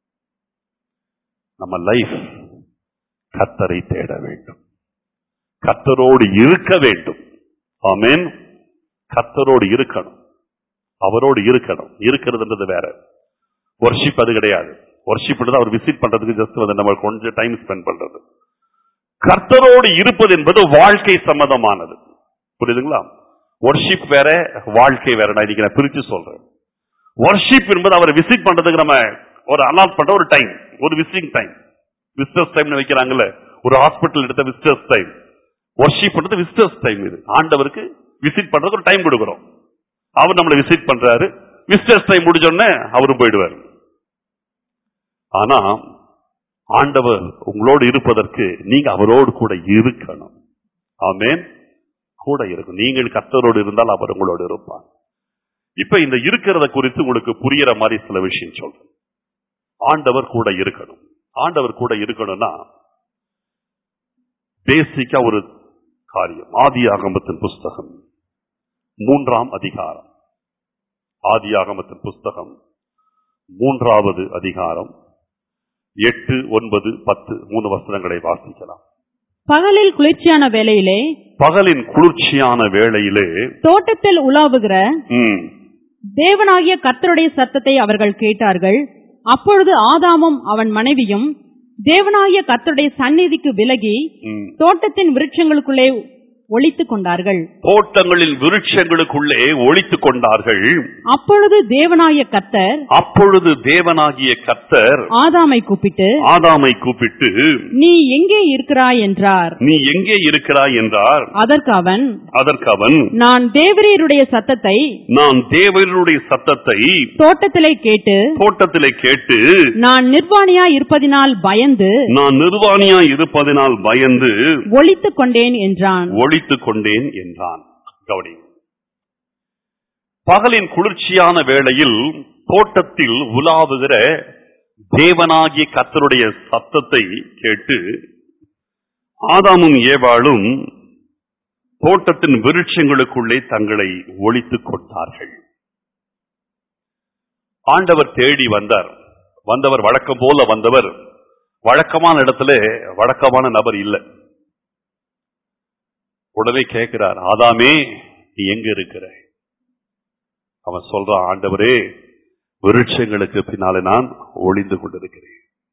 நம்ம லைஃப் கத்தரை தேட வேண்டும் கத்தரோடு இருக்க வேண்டும் ஆமென் கத்தரோடு இருக்கணும் அவரோடு இருக்கணும் இருக்கிறதுன்றது வேற ஒர்ஷிப் அது கிடையாது ஒர்ஷிப் அவர் விசிட் பண்றதுக்கு ஜஸ்ட் வந்து நம்ம கொஞ்சம் டைம் ஸ்பெண்ட் பண்றது கர்த்தரோடு இருப்பது என்பது வாழ்க்கை சம்பந்தமானது புரியுதுங்களா ஒர்ஷிப் வேற வாழ்க்கை வேற நான் இன்னைக்கு நான் பிரிச்சு சொல்றேன் ஒர்ஷிப் என்பது அவரை விசிட் பண்றதுக்கு நம்ம ஒரு அலாட் பண்ற ஒரு டைம் ஒரு விசிட்டிங் டைம் விசிட்டர்ஸ் டைம்னு வைக்கிறாங்கல்ல ஒரு ஹாஸ்பிட்டல் எடுத்த விசிட்டர்ஸ் டைம் ஒர்ஷிப் பண்றது விசிட்டர்ஸ் டைம் இது ஆண்டவருக்கு விசிட் பண்றதுக்கு ஒரு டைம் கொடுக்குறோம் அவர் நம்மளை விசிட் பண்றாரு விசிட்டர்ஸ் டைம் முடிஞ்சோடனே அவரும் போயிடுவார் ஆனா ஆண்டவர் உங்களோடு இருப்பதற்கு நீங்க அவரோடு கூட இருக்கணும் ஆமென் கூட இருக்கும் நீங்கள் கர்த்தரோடு இருந்தால் அவர் உங்களோடு இருப்பார் இப்ப இந்த இருக்கிறத குறித்து உங்களுக்கு புரியற மாதிரி சில விஷயம் சொல்றேன் ஆண்டவர் கூட இருக்கணும் ஆண்டவர் கூட இருக்கணும்னா பேசிக்கா ஒரு காரியம் ஆதி ஆகமத்தின் புஸ்தகம் மூன்றாம் அதிகாரம் ஆதி ஆகமத்தின் புஸ்தகம் மூன்றாவது அதிகாரம் எட்டு ஒன்பது பத்து மூணு வசனங்களை வாசிக்கலாம் பகலில் குளிர்ச்சியான வேளையிலே பகலின் குளிர்ச்சியான வேளையிலே தோட்டத்தில் உலாவுகிற ம், தேவனாகிய கர்த்தருடைய சத்தத்தை அவர்கள் கேட்டார்கள் அப்பொழுது ஆதாமும் அவன் மனைவியும் தேவனாகிய கர்த்தருடைய சந்நிதிக்கு விலகி ம், தோட்டத்தின் விருட்சங்களுக்குள்ளே ஒளித்துக் கொண்டார்கள் தோட்டங்களின் விருட்சங்களுக்குள்ளே ஒளித்துக் கொண்டார்கள் அப்பொழுது தேவனாய கர்த்தர் அப்பொழுது தேவனாகிய கர்த்தர் ஆதாமை கூப்பிட்டு ஆதாமை கூப்பிட்டு நீ எங்கே இருக்கிறாய் என்றார் நீ எங்கே இருக்கிறாய் என்றார் அதற்கு அவன் அதற்கு அவன் நான் தேவரீருடைய சத்தத்தை நான் தேவனுடைய சத்தத்தை தோட்டத்திலே கேட்டு தோட்டத்திலே கேட்டு நான் நிர்வாணியா இருப்பதினால் பயந்து நான் நிர்வாணியா இருப்பதனால் பயந்து ஒளித்துக் கொண்டேன் என்றான் ஒழித்துக் கொண்டேன் என்றான் கவனி பகலின் குளிர்ச்சியான வேளையில் தோட்டத்தில் உலாவுகிற தேவனாகிய கர்த்தருடைய சத்தத்தை கேட்டு ஆதாமும் ஏவாளும் தோட்டத்தின் விருட்சங்களுக்குள்ளே தங்களை ஒளித்துக் கொண்டார்கள் ஆண்டவர் தேடி வந்தார் வந்தவர் வழக்கம் போல வந்தவர் வழக்கமான இடத்துல வழக்கமான நபர் இல்லை உடனே கேட்கிறார் ஆதாமே நீ எங்க இருக்கிற அவன் சொல்றான் ஆண்டவரே விருட்சங்களுக்கு பின்னாலே நான் ஒளிந்து கொண்டிருக்கிறேன்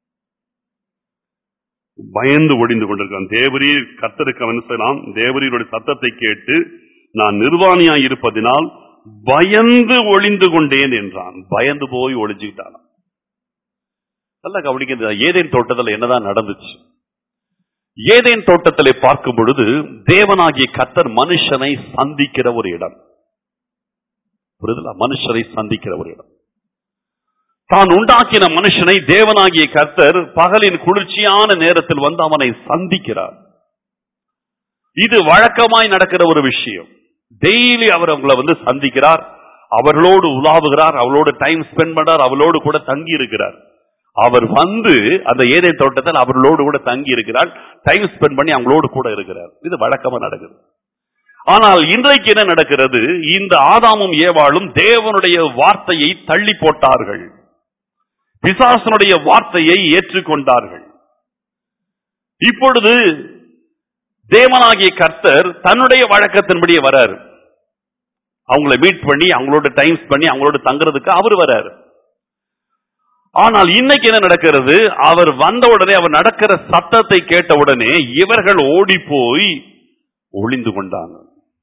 பயந்து ஒளிந்து கொண்டிருக்கிறான் தேவரீர் கத்தருக்கு அவன் சொன்னான் தேவரீருடைய சத்தத்தை கேட்டு நான் நிர்வாணியாய் இருப்பதினால் பயந்து ஒளிந்து கொண்டேன் என்றான் பயந்து போய் ஒளிஞ்சுக்கிட்டான் நல்லா கவனிக்க ஏதேன் தோட்டத்தில் என்னதான் நடந்துச்சு ஏதேன் தோட்டத்திலே பார்க்கும் பொழுது தேவனாகிய கத்தர் மனுஷனை சந்திக்கிற ஒரு இடம் புரியுதுல மனுஷரை சந்திக்கிற ஒரு இடம் தான் உண்டாக்கின மனுஷனை தேவனாகிய கர்த்தர் பகலின் குளிர்ச்சியான நேரத்தில் வந்து அவனை சந்திக்கிறார் இது வழக்கமாய் நடக்கிற ஒரு விஷயம் டெய்லி அவர் அவங்களை வந்து சந்திக்கிறார் அவர்களோடு உலாவுகிறார் அவளோடு டைம் ஸ்பெண்ட் பண்றார் அவளோடு கூட தங்கி இருக்கிறார் அவர் வந்து அந்த ஏதே தோட்டத்தில் அவர்களோடு கூட தங்கி இருக்கிறார் டைம் ஸ்பெண்ட் பண்ணி அவங்களோடு கூட இருக்கிறார் இது வழக்கமா நடக்குது ஆனால் இன்றைக்கு என்ன நடக்கிறது இந்த ஆதாமும் ஏவாளும் தேவனுடைய வார்த்தையை தள்ளி போட்டார்கள் பிசாசனுடைய வார்த்தையை ஏற்றுக்கொண்டார்கள் இப்பொழுது தேவனாகிய கர்த்தர் தன்னுடைய வழக்கத்தின்படியே வராரு அவங்கள மீட் பண்ணி அவங்களோட டைம் பண்ணி அவங்களோட தங்குறதுக்கு அவர் வராரு ஆனால் இன்னைக்கு என்ன நடக்கிறது அவர் வந்த உடனே அவர் நடக்கிற சத்தத்தை கேட்ட உடனே இவர்கள் ஓடி போய் ஒளிந்து கொண்டாங்க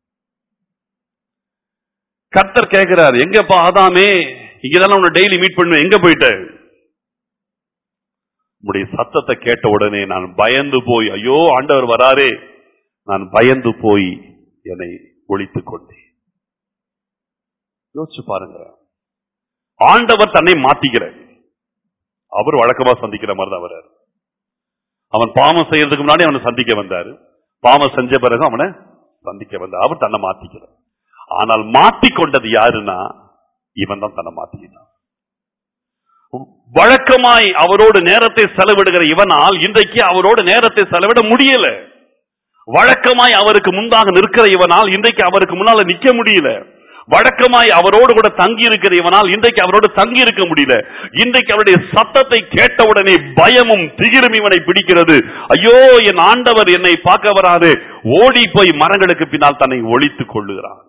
கர்த்தர் கேட்கிறார் எங்கப்பா ஆதாமே இங்கதானே உன்னை டெய்லி மீட் பண்ணுவேன் எங்க போயிட்ட உடைய சத்தத்தை கேட்ட உடனே நான் பயந்து போய் ஐயோ ஆண்டவர் வராரே நான் பயந்து போய் என்னை ஒழித்துக் கொண்டேன் யோசிச்சு பாருங்க ஆண்டவர் தன்னை மாத்திக்கிற அவர் வழக்கமா சந்திக்கிற மாதிரி தான் வர்றாரு அவன் பாவம் செய்யறதுக்கு முன்னாடி அவனை சந்திக்க வந்தாரு பாவம் செஞ்ச பிறகு அவனை சந்திக்க வந்தார் அவர் தன்னை மாத்திக்கிறார் ஆனால் மாத்திக்கொண்டது யாருன்னா இவன் தான் தன்னை மாத்திக்கிட்டான் வழக்கமாய் அவரோடு நேரத்தை செலவிடுகிற இவனால் இன்றைக்கு அவரோடு நேரத்தை செலவிட முடியல வழக்கமாய் அவருக்கு முன்பாக நிற்கிற இவனால் இன்றைக்கு அவருக்கு முன்னால நிக்க முடியல வழக்கமாய் அவரோடு கூட தங்கி இருக்கிற இவனால் இன்றைக்கு அவரோடு தங்கி இருக்க முடியல இன்றைக்கு அவருடைய சத்தத்தை கேட்டவுடனே பயமும் திகிரும் இவனை பிடிக்கிறது ஐயோ என் ஆண்டவர் என்னை பார்க்க வராது ஓடி போய் மரங்களுக்கு பின்னால் தன்னை ஒழித்துக் கொள்ளுகிறான்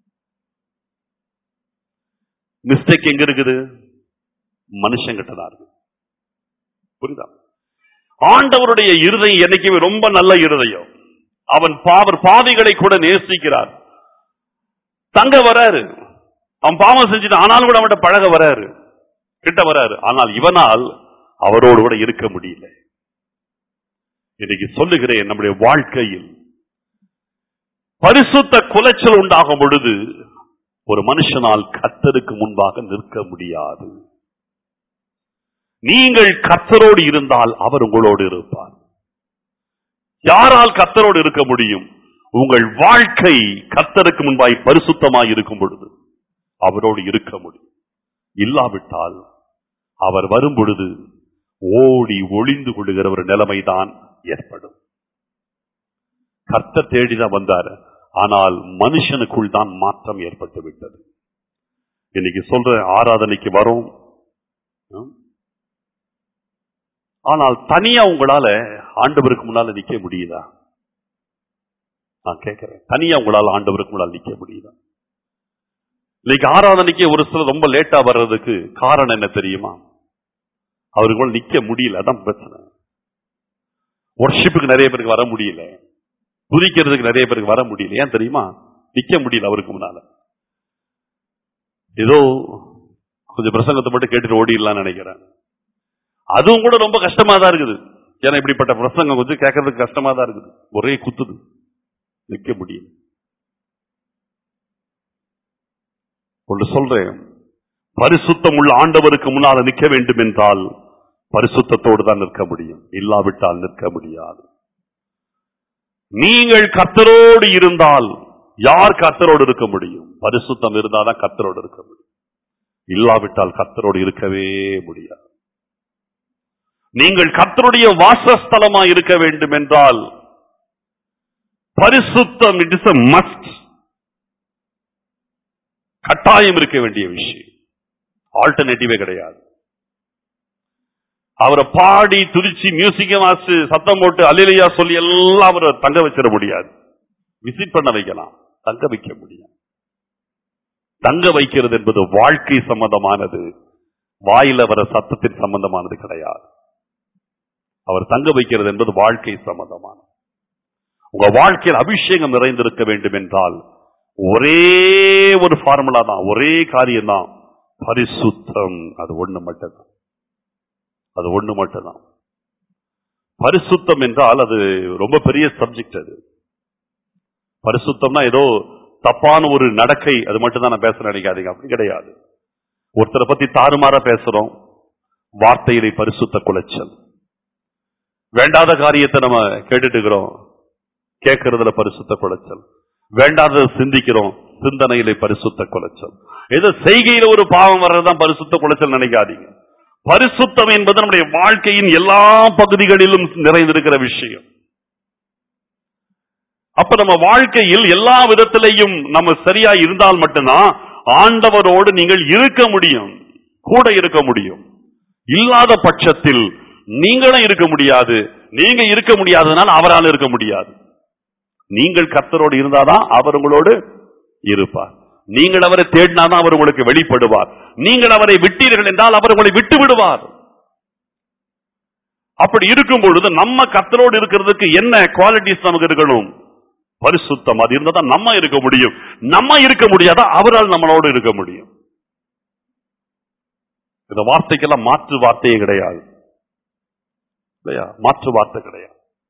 மிஸ்டேக் எங்க இருக்குது மனுஷங்கிட்ட தான் இருக்கு புரியுதா ஆண்டவருடைய இருதயம் என்னைக்குமே ரொம்ப நல்ல இருதயம் அவன் பாவர் பாவிகளை கூட நேசிக்கிறார் தங்க வராரு அவன் பாவம் செஞ்சுட்டு ஆனாலும் கூட அவன்கிட்ட பழக வராரு கிட்ட வராரு ஆனால் இவனால் அவரோடு கூட இருக்க முடியல இன்னைக்கு சொல்லுகிறேன் நம்முடைய வாழ்க்கையில் பரிசுத்த குலைச்சல் உண்டாகும் பொழுது ஒரு மனுஷனால் கத்தருக்கு முன்பாக நிற்க முடியாது நீங்கள் கத்தரோடு இருந்தால் அவர் உங்களோடு இருப்பார் யாரால் கத்தரோடு இருக்க முடியும் உங்கள் வாழ்க்கை கத்தருக்கு முன்பாய் பரிசுத்தமாய் இருக்கும் பொழுது அவரோடு இருக்க முடியும் இல்லாவிட்டால் அவர் வரும் பொழுது ஓடி ஒளிந்து கொள்ளுகிற ஒரு நிலைமைதான் ஏற்படும் கர்த்தர் தேடிதான் வந்தார் ஆனால் மனுஷனுக்குள் தான் மாற்றம் ஏற்பட்டு விட்டது இன்னைக்கு சொல்ற ஆராதனைக்கு வரும் ம்? ஆனால் தனியா உங்களால ஆண்டவருக்கு முன்னால நிக்க முடியுதா நான் கேட்கிறேன் தனியா உங்களால ஆண்டவருக்கு முன்னால் நிக்க முடியுதா இன்னைக்கு ஆராதனைக்கு ஒரு சிலர் ரொம்ப லேட்டா வர்றதுக்கு காரணம் என்ன தெரியுமா அவருக்கு மேல நிக்க முடியல அதான் பிரச்சனை ஒர்ஷிப்புக்கு நிறைய பேருக்கு வர முடியல துதிக்கிறதுக்கு நிறைய பேருக்கு வர முடியல ஏன் தெரியுமா நிக்க முடியல அவருக்கு முன்னால ஏதோ கொஞ்சம் பிரசங்கத்தை மட்டும் கேட்டுட்டு ஓடிடலாம்னு நினைக்கிறேன் அதுவும் கூட ரொம்ப கஷ்டமா தான் இருக்குது ஏன்னா இப்படிப்பட்ட பிரசங்கம் கொஞ்சம் கேட்கறதுக்கு கஷ்டமா தான் இருக்குது ஒரே குத்துது நிக்க முடியல ஒன்று சொல்றேன் பரிசுத்தம் உள்ள ஆண்டவருக்கு முன்னால நிற்க வேண்டும் என்றால் பரிசுத்தத்தோடு தான் நிற்க முடியும் இல்லாவிட்டால் நிற்க முடியாது நீங்கள் கர்த்தரோடு இருந்தால் யார் கர்த்தரோடு இருக்க முடியும் பரிசுத்தம் இருந்தாதான் கர்த்தரோடு இருக்க முடியும் இல்லாவிட்டால் கர்த்தரோடு இருக்கவே முடியாது நீங்கள் கர்த்தருடைய வாசஸ்தலமா இருக்க வேண்டும் என்றால் பரிசுத்தம் இட் இஸ் மஸ்ட் கட்டாயம் இருக்க வேண்டிய விஷயம் ஆல்டர்னேட்டிவே கிடையாது அவரை பாடி துதிச்சு மியூசிக்க வாசி சத்தம் போட்டு அலிலையா சொல்லி எல்லாம் அவரை தங்க வச்சிட முடியாது விசிட் பண்ண வைக்கலாம் தங்க வைக்க முடியும் தங்க வைக்கிறது என்பது வாழ்க்கை சம்பந்தமானது வாயில வர சத்தத்தின் சம்பந்தமானது கிடையாது அவர் தங்க வைக்கிறது என்பது வாழ்க்கை சம்பந்தமானது உங்க வாழ்க்கையில் அபிஷேகம் நிறைந்திருக்க வேண்டும் என்றால் ஒரே ஒரு ஃபார்முலா தான் ஒரே காரியம் தான் பரிசுத்தம் அது ஒண்ணு மட்டும்தான் அது ஒண்ணு மட்டும்தான் பரிசுத்தம் என்றால் அது ரொம்ப பெரிய சப்ஜெக்ட் அது பரிசுத்தம்னா ஏதோ தப்பான ஒரு நடக்கை அது மட்டும் தான் நான் பேச நினைக்காதீங்க அப்படி கிடையாது ஒருத்தரை பத்தி தாறுமாறா பேசுறோம் வார்த்தையிலே பரிசுத்த குலைச்சல் வேண்டாத காரியத்தை நம்ம கேட்டுட்டு இருக்கிறோம் கேட்கறதுல பரிசுத்த குலைச்சல் வேண்டாத சிந்திக்கிறோம் சிந்தனையிலே பரிசுத்த குலைச்சல் ஏதோ செய்கையில ஒரு பாவம் வர்றதுதான் பரிசுத்த குலைச்சல் நினைக்காதீங்க பரிசுத்தம் என்பது நம்முடைய வாழ்க்கையின் எல்லா பகுதிகளிலும் நிறைந்திருக்கிற விஷயம் அப்ப நம்ம வாழ்க்கையில் எல்லா விதத்திலையும் நம்ம சரியா இருந்தால் மட்டும்தான் ஆண்டவரோடு நீங்கள் இருக்க முடியும் கூட இருக்க முடியும் இல்லாத பட்சத்தில் நீங்களும் இருக்க முடியாது நீங்க இருக்க முடியாததுனால அவரால் இருக்க முடியாது நீங்கள் கர்த்தரோடு இருந்தாதான் அவர் உங்களோடு இருப்பார் நீங்கள் அவரை தேடினாதான் அவர் உங்களுக்கு வெளிப்படுவார் நீங்கள் அவரை விட்டீர்கள் என்றால் அவர் உங்களை விட்டு விடுவார் அப்படி இருக்கும் பொழுது நம்ம கர்த்தரோடு இருக்கிறதுக்கு என்ன குவாலிட்டிஸ் நமக்கு இருக்கணும் பரிசுத்தம் அது இருந்தா தான் நம்ம இருக்க முடியும் நம்ம இருக்க முடியாதா அவரால் நம்மளோடு இருக்க முடியும் இந்த வார்த்தைக்கெல்லாம் மாற்று வார்த்தையே கிடையாது இல்லையா மாற்று வார்த்தை கிடையாது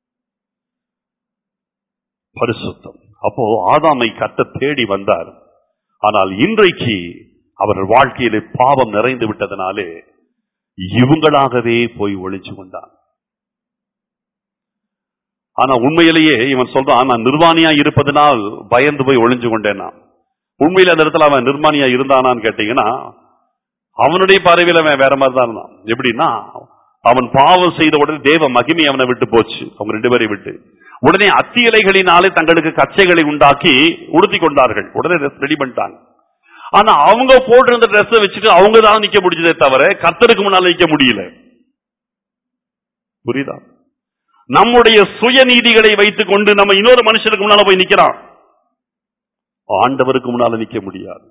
பரிசுத்தம் அப்போ ஆதாமை கத்த தேடி வந்தார் ஆனால் இன்றைக்கு அவர் வாழ்க்கையிலே பாவம் நிறைந்து விட்டதனாலே இவங்களாகவே போய் ஒளிச்சு கொண்டான் ஆனா உண்மையிலேயே இவன் சொல்றான் நான் நிர்வாணியா இருப்பதனால் பயந்து போய் ஒளிஞ்சு கொண்டேனா உண்மையில அந்த இடத்துல அவன் நிர்மாணியா இருந்தானான்னு கேட்டீங்கன்னா அவனுடைய பார்வையில் அவன் வேற மாதிரி தான் இருந்தான் எப்படின்னா அவன் பாவம் செய்த உடனே தேவ மகிமை அவனை விட்டு போச்சு அவங்க ரெண்டு பேரை விட்டு உடனே அத்தி இலைகளினாலே தங்களுக்கு கச்சைகளை உண்டாக்கி உடுத்தி கொண்டார்கள் உடனே ரெடி பண்ணிட்டாங்க ஆனா அவங்க போட்டிருந்த ட்ரெஸ் வச்சுட்டு அவங்க தான் நிக்க முடிஞ்சதே தவிர கர்த்தருக்கு முன்னால நிக்க முடியல புரியுதா நம்முடைய சுயநீதிகளை வைத்துக் கொண்டு நம்ம இன்னொரு மனுஷனுக்கு முன்னால போய் நிக்கிறான் ஆண்டவருக்கு முன்னால நிக்க முடியாது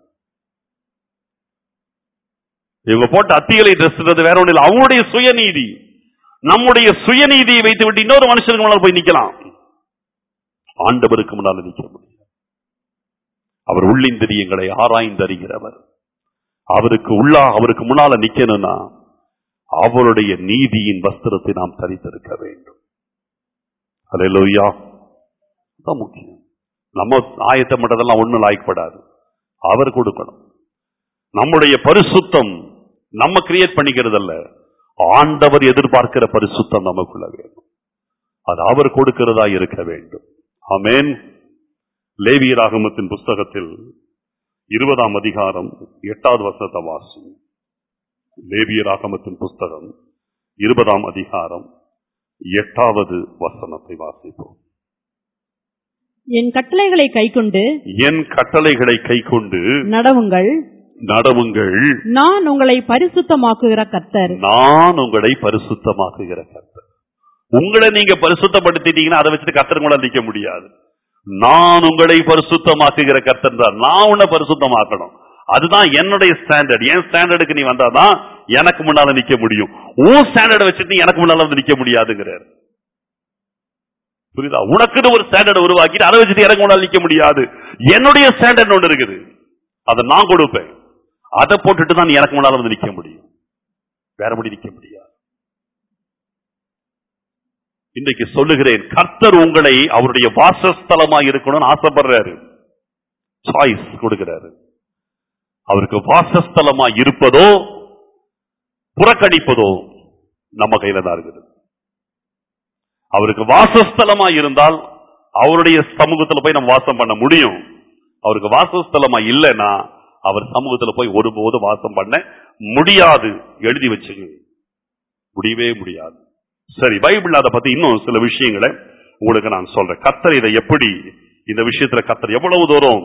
இவங்க போட்ட அத்திகளை ட்ரெஸ் வேற ஒண்ணு இல்லை அவங்களுடைய சுயநீதி நம்முடைய சுயநீதியை வைத்து விட்டு இன்னொரு மனுஷனுக்கு முன்னால் போய் நிக்கலாம் ஆண்டவருக்கு முன்னால் நிக்க முடியும் அவர் உள்ளிந்திரியங்களை ஆராய்ந்தறிகிறவர் அவருக்கு உள்ளா அவருக்கு முன்னால நிக்கணும்னா அவருடைய நீதியின் வஸ்திரத்தை நாம் தரித்திருக்க வேண்டும் அல்லேலூயா தான் முக்கியம் நம்ம ஆயத்தம் பண்றதெல்லாம் ஒண்ணும் லாய்க்கப்படாது அவர் கொடுக்கணும் நம்முடைய பரிசுத்தம் நம்ம கிரியேட் பண்ணிக்கிறது அல்ல ஆண்டவர் எதிர்பார்க்கிற பரிசுத்தம் நமக்குள்ள வேண்டும் அது அவர் கொடுக்கிறதா இருக்க வேண்டும் ஆமேன் லேவியராகமத்தின் புஸ்தகத்தில் இருபதாம் அதிகாரம் எட்டாவது வசனத்தை வாசி லேவியராகமத்தின் புஸ்தகம் இருபதாம் அதிகாரம் எட்டாவது வசனத்தை வாசிப்போம் என் கட்டளைகளை கைக்கொண்டு என் கட்டளைகளை கைக்கொண்டு நடவுங்கள் நடவுங்கள் நான் உங்களை பரிசுத்தமாக்குகிற கர்த்தர் நான் உங்களை பரிசுத்தமாக்குகிற கர்த்தர் உங்களை நீங்க பரிசுத்தப்படுத்திட்டீங்கன்னா அதை வச்சுட்டு கர்த்தர் கூட நிக்க முடியாது நான் உங்களை பரிசுத்தமாக்குகிற கர்த்தர் தான் நான் உன்னை பரிசுத்தமாக்கணும் அதுதான் என்னுடைய ஸ்டாண்டர்ட் என் ஸ்டாண்டர்டுக்கு நீ வந்தாதான் எனக்கு முன்னால நிக்க முடியும் உன் ஸ்டாண்டர்டை வச்சுட்டு நீ எனக்கு முன்னால வந்து நிக்க முடியாதுங்கிறார் புரியுதா உனக்குன்னு ஒரு ஸ்டாண்டர்ட் உருவாக்கிட்டு அதை வச்சுட்டு எனக்கு உன்னால நிக்க முடியாது என்னுடைய ஸ்டாண்டர்ட் ஒன்று இருக்குது அதை நான் கொடுப்பேன் அதை போட்டுட்டு தான் நீ எனக்கு முன்னால வந்து நிக்க முடியும் வேற முடி நிக்க முடியாது இன்றைக்கு சொல்லுகிறேன் கர்த்தர் உங்களை அவருடைய வாசஸ்தலமா இருக்கணும்னு ஆசைப்படுறாரு சாய்ஸ் கொடுக்கிறாரு அவருக்கு வாசஸ்தலமா இருப்பதோ புறக்கணிப்பதோ நம்ம கையில தான் இருக்குது அவருக்கு வாசஸ்தலமா இருந்தால் அவருடைய சமூகத்துல போய் நம்ம வாசம் பண்ண முடியும் அவருக்கு வாசஸ்தலமா இல்லைன்னா அவர் சமூகத்துல போய் ஒருபோதும் வாசம் பண்ண முடியாது எழுதி வச்சுங்க முடியவே முடியாது சரி பைபிள் அதை பத்தி இன்னும் சில விஷயங்களை உங்களுக்கு நான் சொல்றேன் கத்தர் இதை எப்படி இந்த விஷயத்துல கத்தர் எவ்வளவு தூரம்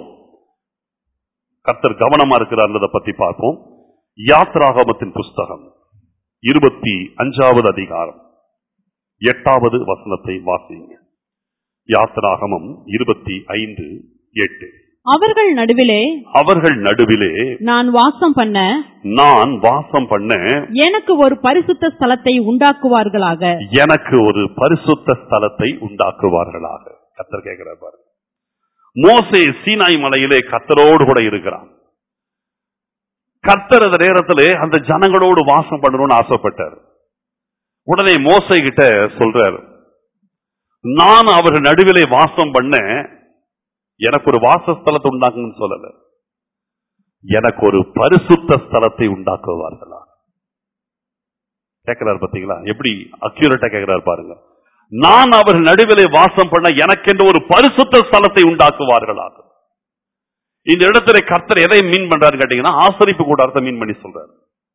கத்தர் கவனமா இருக்கிறார்ன்றதை பத்தி பார்ப்போம் யாத்ராகமத்தின் புஸ்தகம் இருபத்தி அஞ்சாவது அதிகாரம் எட்டாவது வசனத்தை வாசிங்க யாத்ராகமம் இருபத்தி ஐந்து எட்டு அவர்கள் நடுவிலே அவர்கள் நடுவிலே நான் வாசம் பண்ண நான் வாசம் பண்ண எனக்கு ஒரு பரிசுத்த ஸ்தலத்தை உண்டாக்குவார்களாக எனக்கு ஒரு பரிசுத்த ஸ்தலத்தை உண்டாக்குவார்களாக கத்தர் கேட்கிறார் பாருங்க மோசே சீனாய் மலையிலே கத்தரோடு கூட இருக்கிறான் கத்தர் அந்த நேரத்திலே அந்த ஜனங்களோடு வாசம் பண்ணணும்னு ஆசைப்பட்டார் உடனே மோசை கிட்ட சொல்றார் நான் அவர்கள் நடுவிலே வாசம் பண்ண எனக்கு ஒரு வாசஸ்தலத்தை உண்டாக்குன்னு சொல்லல எனக்கு ஒரு பரிசுத்த ஸ்தலத்தை உண்டாக்குவார்களா கேட்கிறார் பாத்தீங்களா எப்படி அக்யூரேட்டா கேட்கிறார் பாருங்க நான் அவர்கள் நடுவிலே வாசம் பண்ண எனக்கென்று ஒரு பரிசுத்த ஸ்தலத்தை உண்டாக்குவார்களாக இந்த இடத்துல கர்த்தர் எதை மீன் பண்றாரு கேட்டீங்கன்னா ஆசரிப்பு கூடாரத்தை மீன் பண்ணி சொல்றாரு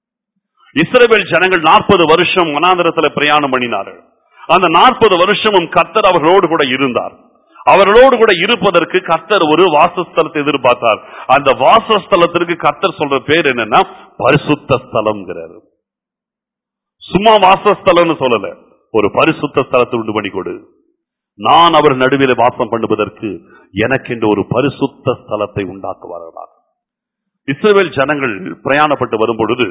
இஸ்ரவேல் ஜனங்கள் நாற்பது வருஷம் வனாந்திரத்துல பிரயாணம் பண்ணினார்கள் அந்த நாற்பது வருஷமும் கர்த்தர் அவர்களோடு கூட இருந்தார் அவர்களோடு கூட இருப்பதற்கு கர்த்தர் ஒரு வாசஸ்தலத்தை எதிர்பார்த்தார் அந்த வாசஸ்தலத்திற்கு கர்த்தர் சொல்ற பேர் என்னன்னா பரிசுத்த ஸ்தலம்ங்கிறாரு சும்மா வாசஸ்தலம்னு சொல்லல ஒரு பரிசுத்த ஸ்தலத்தை உண்டு பண்ணி கொடு நான் அவர் நடுவில் வாசம் பண்ணுவதற்கு எனக்கென்று ஒரு பரிசுத்த ஸ்தலத்தை உண்டாக்குவார்களாக இஸ்ரவேல் ஜனங்கள் பிரயாணப்பட்டு வரும் பொழுது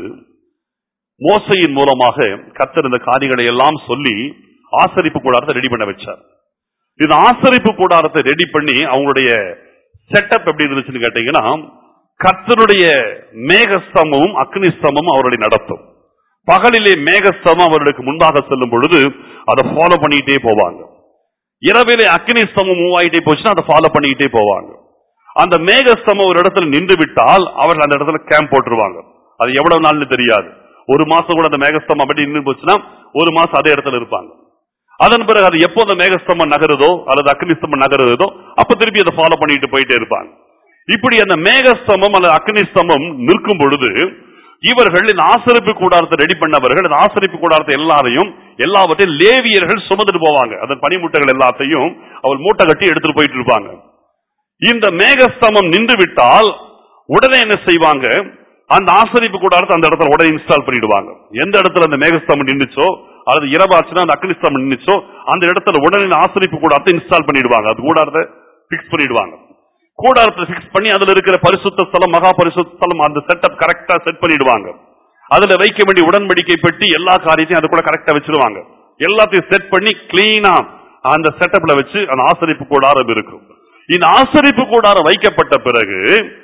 மோசையின் மூலமாக கர்த்தர் இந்த காரியங்களை எல்லாம் சொல்லி ஆசரிப்பு கூடாரத்தை ரெடி பண்ண வச்சார் இந்த ஆசரிப்பு கூடாரத்தை ரெடி பண்ணி அவங்களுடைய செட்டப் எப்படி இருந்துச்சுன்னு கேட்டீங்கன்னா கர்த்தருடைய மேகஸ்தமும் அக்னிஸ்தமும் அவர்களை நடத்தும் பகலிலே மேகஸ்தமம் அவர்களுக்கு முன்பாக செல்லும் பொழுது அதை ஃபாலோ பண்ணிக்கிட்டே போவாங்க இரவிலே அக்னிஸ்தமம் மூவ் ஆகிட்டே போச்சுன்னா அதை ஃபாலோ பண்ணிக்கிட்டே போவாங்க அந்த மேகஸ்தமம் ஒரு இடத்துல நின்று விட்டால் அவர்கள் அந்த இடத்துல கேம்ப் போட்டுருவாங்க அது எவ்வளவு நாள்னு தெரியாது ஒரு மாசம் கூட அந்த மேகஸ்தமம் அப்படி நின்று போச்சுன்னா ஒரு மாசம் அதே இடத்துல இருப்பாங்க அதன் பிறகு அது எப்போ அந்த மேகஸ்தம்பம் நகருதோ அல்லது அக்னிஸ்தம்பம் நகருதோ அப்ப திருப்பி அதை ஃபாலோ பண்ணிட்டு போயிட்டே இருப்பாங்க இப்படி அந்த மேகஸ்தம்பம் அல்லது அக்னிஸ்தம்பம் நிற்கும் பொழுது இவர்கள் இந்த ஆசரிப்பு கூடாரத்தை ரெடி பண்ணவர்கள் இந்த ஆசரிப்பு கூடாரத்தை எல்லாரையும் எல்லாவற்றையும் லேவியர்கள் சுமந்துட்டு போவாங்க அதன் பனிமுட்டைகள் எல்லாத்தையும் அவள் மூட்டை கட்டி எடுத்துட்டு போயிட்டு இருப்பாங்க இந்த மேகஸ்தம்பம் நின்று விட்டால் உடனே என்ன செய்வாங்க அந்த ஆசரிப்பு கூடாரத்தை அந்த இடத்துல உடனே இன்ஸ்டால் பண்ணிடுவாங்க எந்த இடத்துல அந்த மேகஸ்தம்பம் நின்றுச்சோ அல்லது இரவாச்சுன்னா அந்த அக்னிஸ்தம்பம் நின்றுச்சோ அந்த இடத்துல உடனே இந்த ஆசரிப்பு கூடாரத்தை இன்ஸ்டால் பண்ணிடுவாங்க அது கூடாரத்தை பிக்ஸ் பண்ணிடுவாங்க கூடாரத்தை பிக்ஸ் பண்ணி அதுல இருக்கிற பரிசுத்த ஸ்தலம் மகா பரிசுத்த ஸ்தலம் அந்த செட்டப் கரெக்டா செட் பண்ணிடுவாங்க அதுல வைக்க வேண்டிய உடன்படிக்கை பெட்டி எல்லா காரியத்தையும் அது கூட கரெக்டா வச்சிருவாங்க எல்லாத்தையும் செட் பண்ணி கிளீனா அந்த செட்டப்ல வச்சு அந்த ஆசரிப்பு கூடாரம் இருக்கும் இந்த ஆசரிப்பு கூடாரம் வைக்கப்பட்ட பிறகு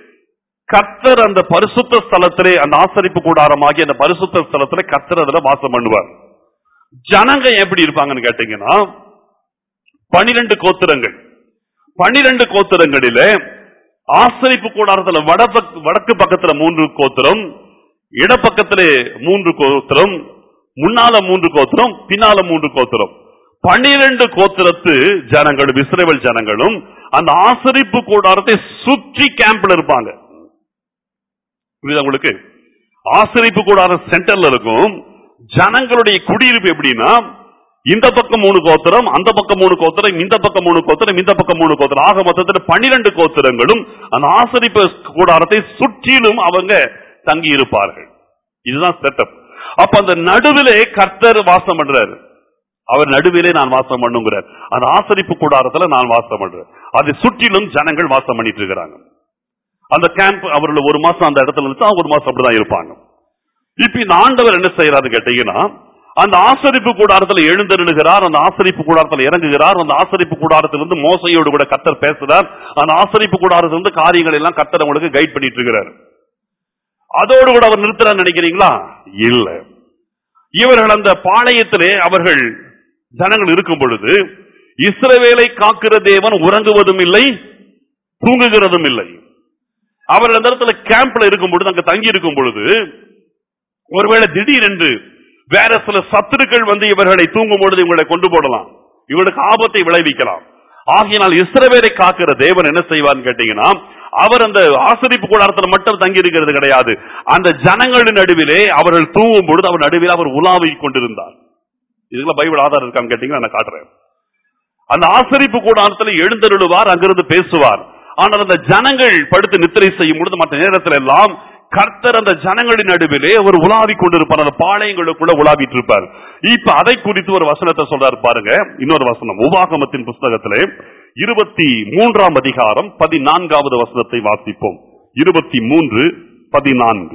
கர்த்தர் அந்த பரிசுத்த ஸ்தலத்திலே அந்த ஆசரிப்பு கூடாரமாகி அந்த பரிசுத்த ஸ்தலத்திலே கர்த்தர் அதுல வாசம் பண்ணுவார் ஜனங்க எப்படி இருப்பாங்கன்னு கேட்டீங்கன்னா பனிரெண்டு கோத்திரங்கள் பனிரெண்டு கோத்திரங்களிலே ஆசரிப்பு கூடாரத்துல வடபக் வடக்கு பக்கத்துல மூன்று கோத்திரம் இடப்பக்கத்திலே மூன்று கோத்திரம் முன்னால மூன்று கோத்திரம் பின்னால மூன்று கோத்திரம் பனிரெண்டு கோத்திரத்து ஜனங்களும் இஸ்ரேல் ஜனங்களும் அந்த ஆசரிப்பு கூடாரத்தை சுற்றி கேம்ப்ல இருப்பாங்க புரியுதா உங்களுக்கு ஆசரிப்பு கூடாரம் சென்டர்ல இருக்கும் ஜனங்களுடைய குடியிருப்பு எப்படின்னா இந்த பக்கம் மூணு கோத்திரம் அந்த பக்கம் மூணு கோத்திரம் இந்த பக்கம் மூணு கோத்திரம் இந்த பக்கம் மூணு கோத்திரம் ஆக மொத்தத்தில் பன்னிரண்டு கோத்திரங்களும் அந்த ஆசரிப்பு கூடாரத்தை சுற்றிலும் அவங்க தங்கி இருப்பார்கள் இதுதான் செட்டப் அப்ப அந்த நடுவிலே கர்த்தர் வாசம் பண்றாரு அவர் நடுவிலே நான் வாசம் பண்ணுங்கிறார் அந்த ஆசரிப்பு கூடாரத்துல நான் வாசம் பண்றேன் அதை சுற்றிலும் ஜனங்கள் வாசம் பண்ணிட்டு இருக்கிறாங்க அந்த கேம்ப் அவர்கள் ஒரு மாசம் அந்த இடத்துல இருந்துச்சு அவங்க ஒரு மாசம் அப்படிதான் இருப்பாங்க இப்ப இந்த ஆண்டவர் என்ன செய்யறாரு கேட்டீங்கன்னா அந்த ஆசரிப்பு கூடாரத்தில் எழுந்தருளுகிறார் அந்த ஆசரிப்பு கூடாரத்தில் இறங்குகிறார் அந்த ஆசரிப்பு கூடாரத்திலிருந்து மோசையோடு கூட கத்தர் பேசுறார் அந்த ஆசரிப்பு கூடாரத்திலிருந்து காரியங்கள் எல்லாம் கத்தர் உங்களுக்கு கைட் பண்ணிட்டு இருக்கிறார் அதோடு கூட அவர் நிறுத்துறான்னு நினைக்கிறீங்களா இல்ல இவர்கள் அந்த பாளையத்திலே அவர்கள் ஜனங்கள் இருக்கும் பொழுது இஸ்ரவேலை காக்கிற தேவன் உறங்குவதும் இல்லை தூங்குகிறதும் இல்லை அவர் அந்த இடத்துல கேம்ப்ல இருக்கும் பொழுது அங்க தங்கி இருக்கும் பொழுது ஒருவேளை திடீரென்று வேற சில சத்துருக்கள் வந்து இவர்களை தூங்கும் பொழுது இவங்களை கொண்டு போடலாம் இவர்களுக்கு ஆபத்தை விளைவிக்கலாம் ஆகையினால் இஸ்ரவேலை காக்கிற தேவன் என்ன செய்வார்னு கேட்டீங்கன்னா அவர் அந்த ஆசரிப்பு கூடாரத்தில் மட்டும் தங்கி இருக்கிறது கிடையாது அந்த ஜனங்களின் நடுவிலே அவர்கள் தூங்கும் பொழுது அவர் நடுவில் அவர் உலாவிக் கொண்டிருந்தார் இதுக்கெல்லாம் பைபிள் ஆதாரம் இருக்கான்னு கேட்டீங்கன்னா நான் காட்டுறேன் அந்த ஆசரிப்பு கூடாரத்தில் எழுந்தருளுவார் அங்கிருந்து பேசுவார் ஆனால் அந்த ஜனங்கள் படுத்து நித்திரை செய்யும் பொழுது மற்ற நேரத்தில் எல்லாம் கர்த்தர் அந்த ஜனங்களின் நடுவிலே ஒரு உலாவி கொண்டிருப்பார் அந்த பாளையங்களுக்குள்ள உலாவிட்டு இருப்பார் இப்ப அதை குறித்து ஒரு வசனத்தை சொல்றாரு பாருங்க இன்னொரு வசனம் உபாகமத்தின் புஸ்தகத்திலே இருபத்தி மூன்றாம் அதிகாரம் பதினான்காவது வசனத்தை வாசிப்போம் இருபத்தி மூன்று பதினான்கு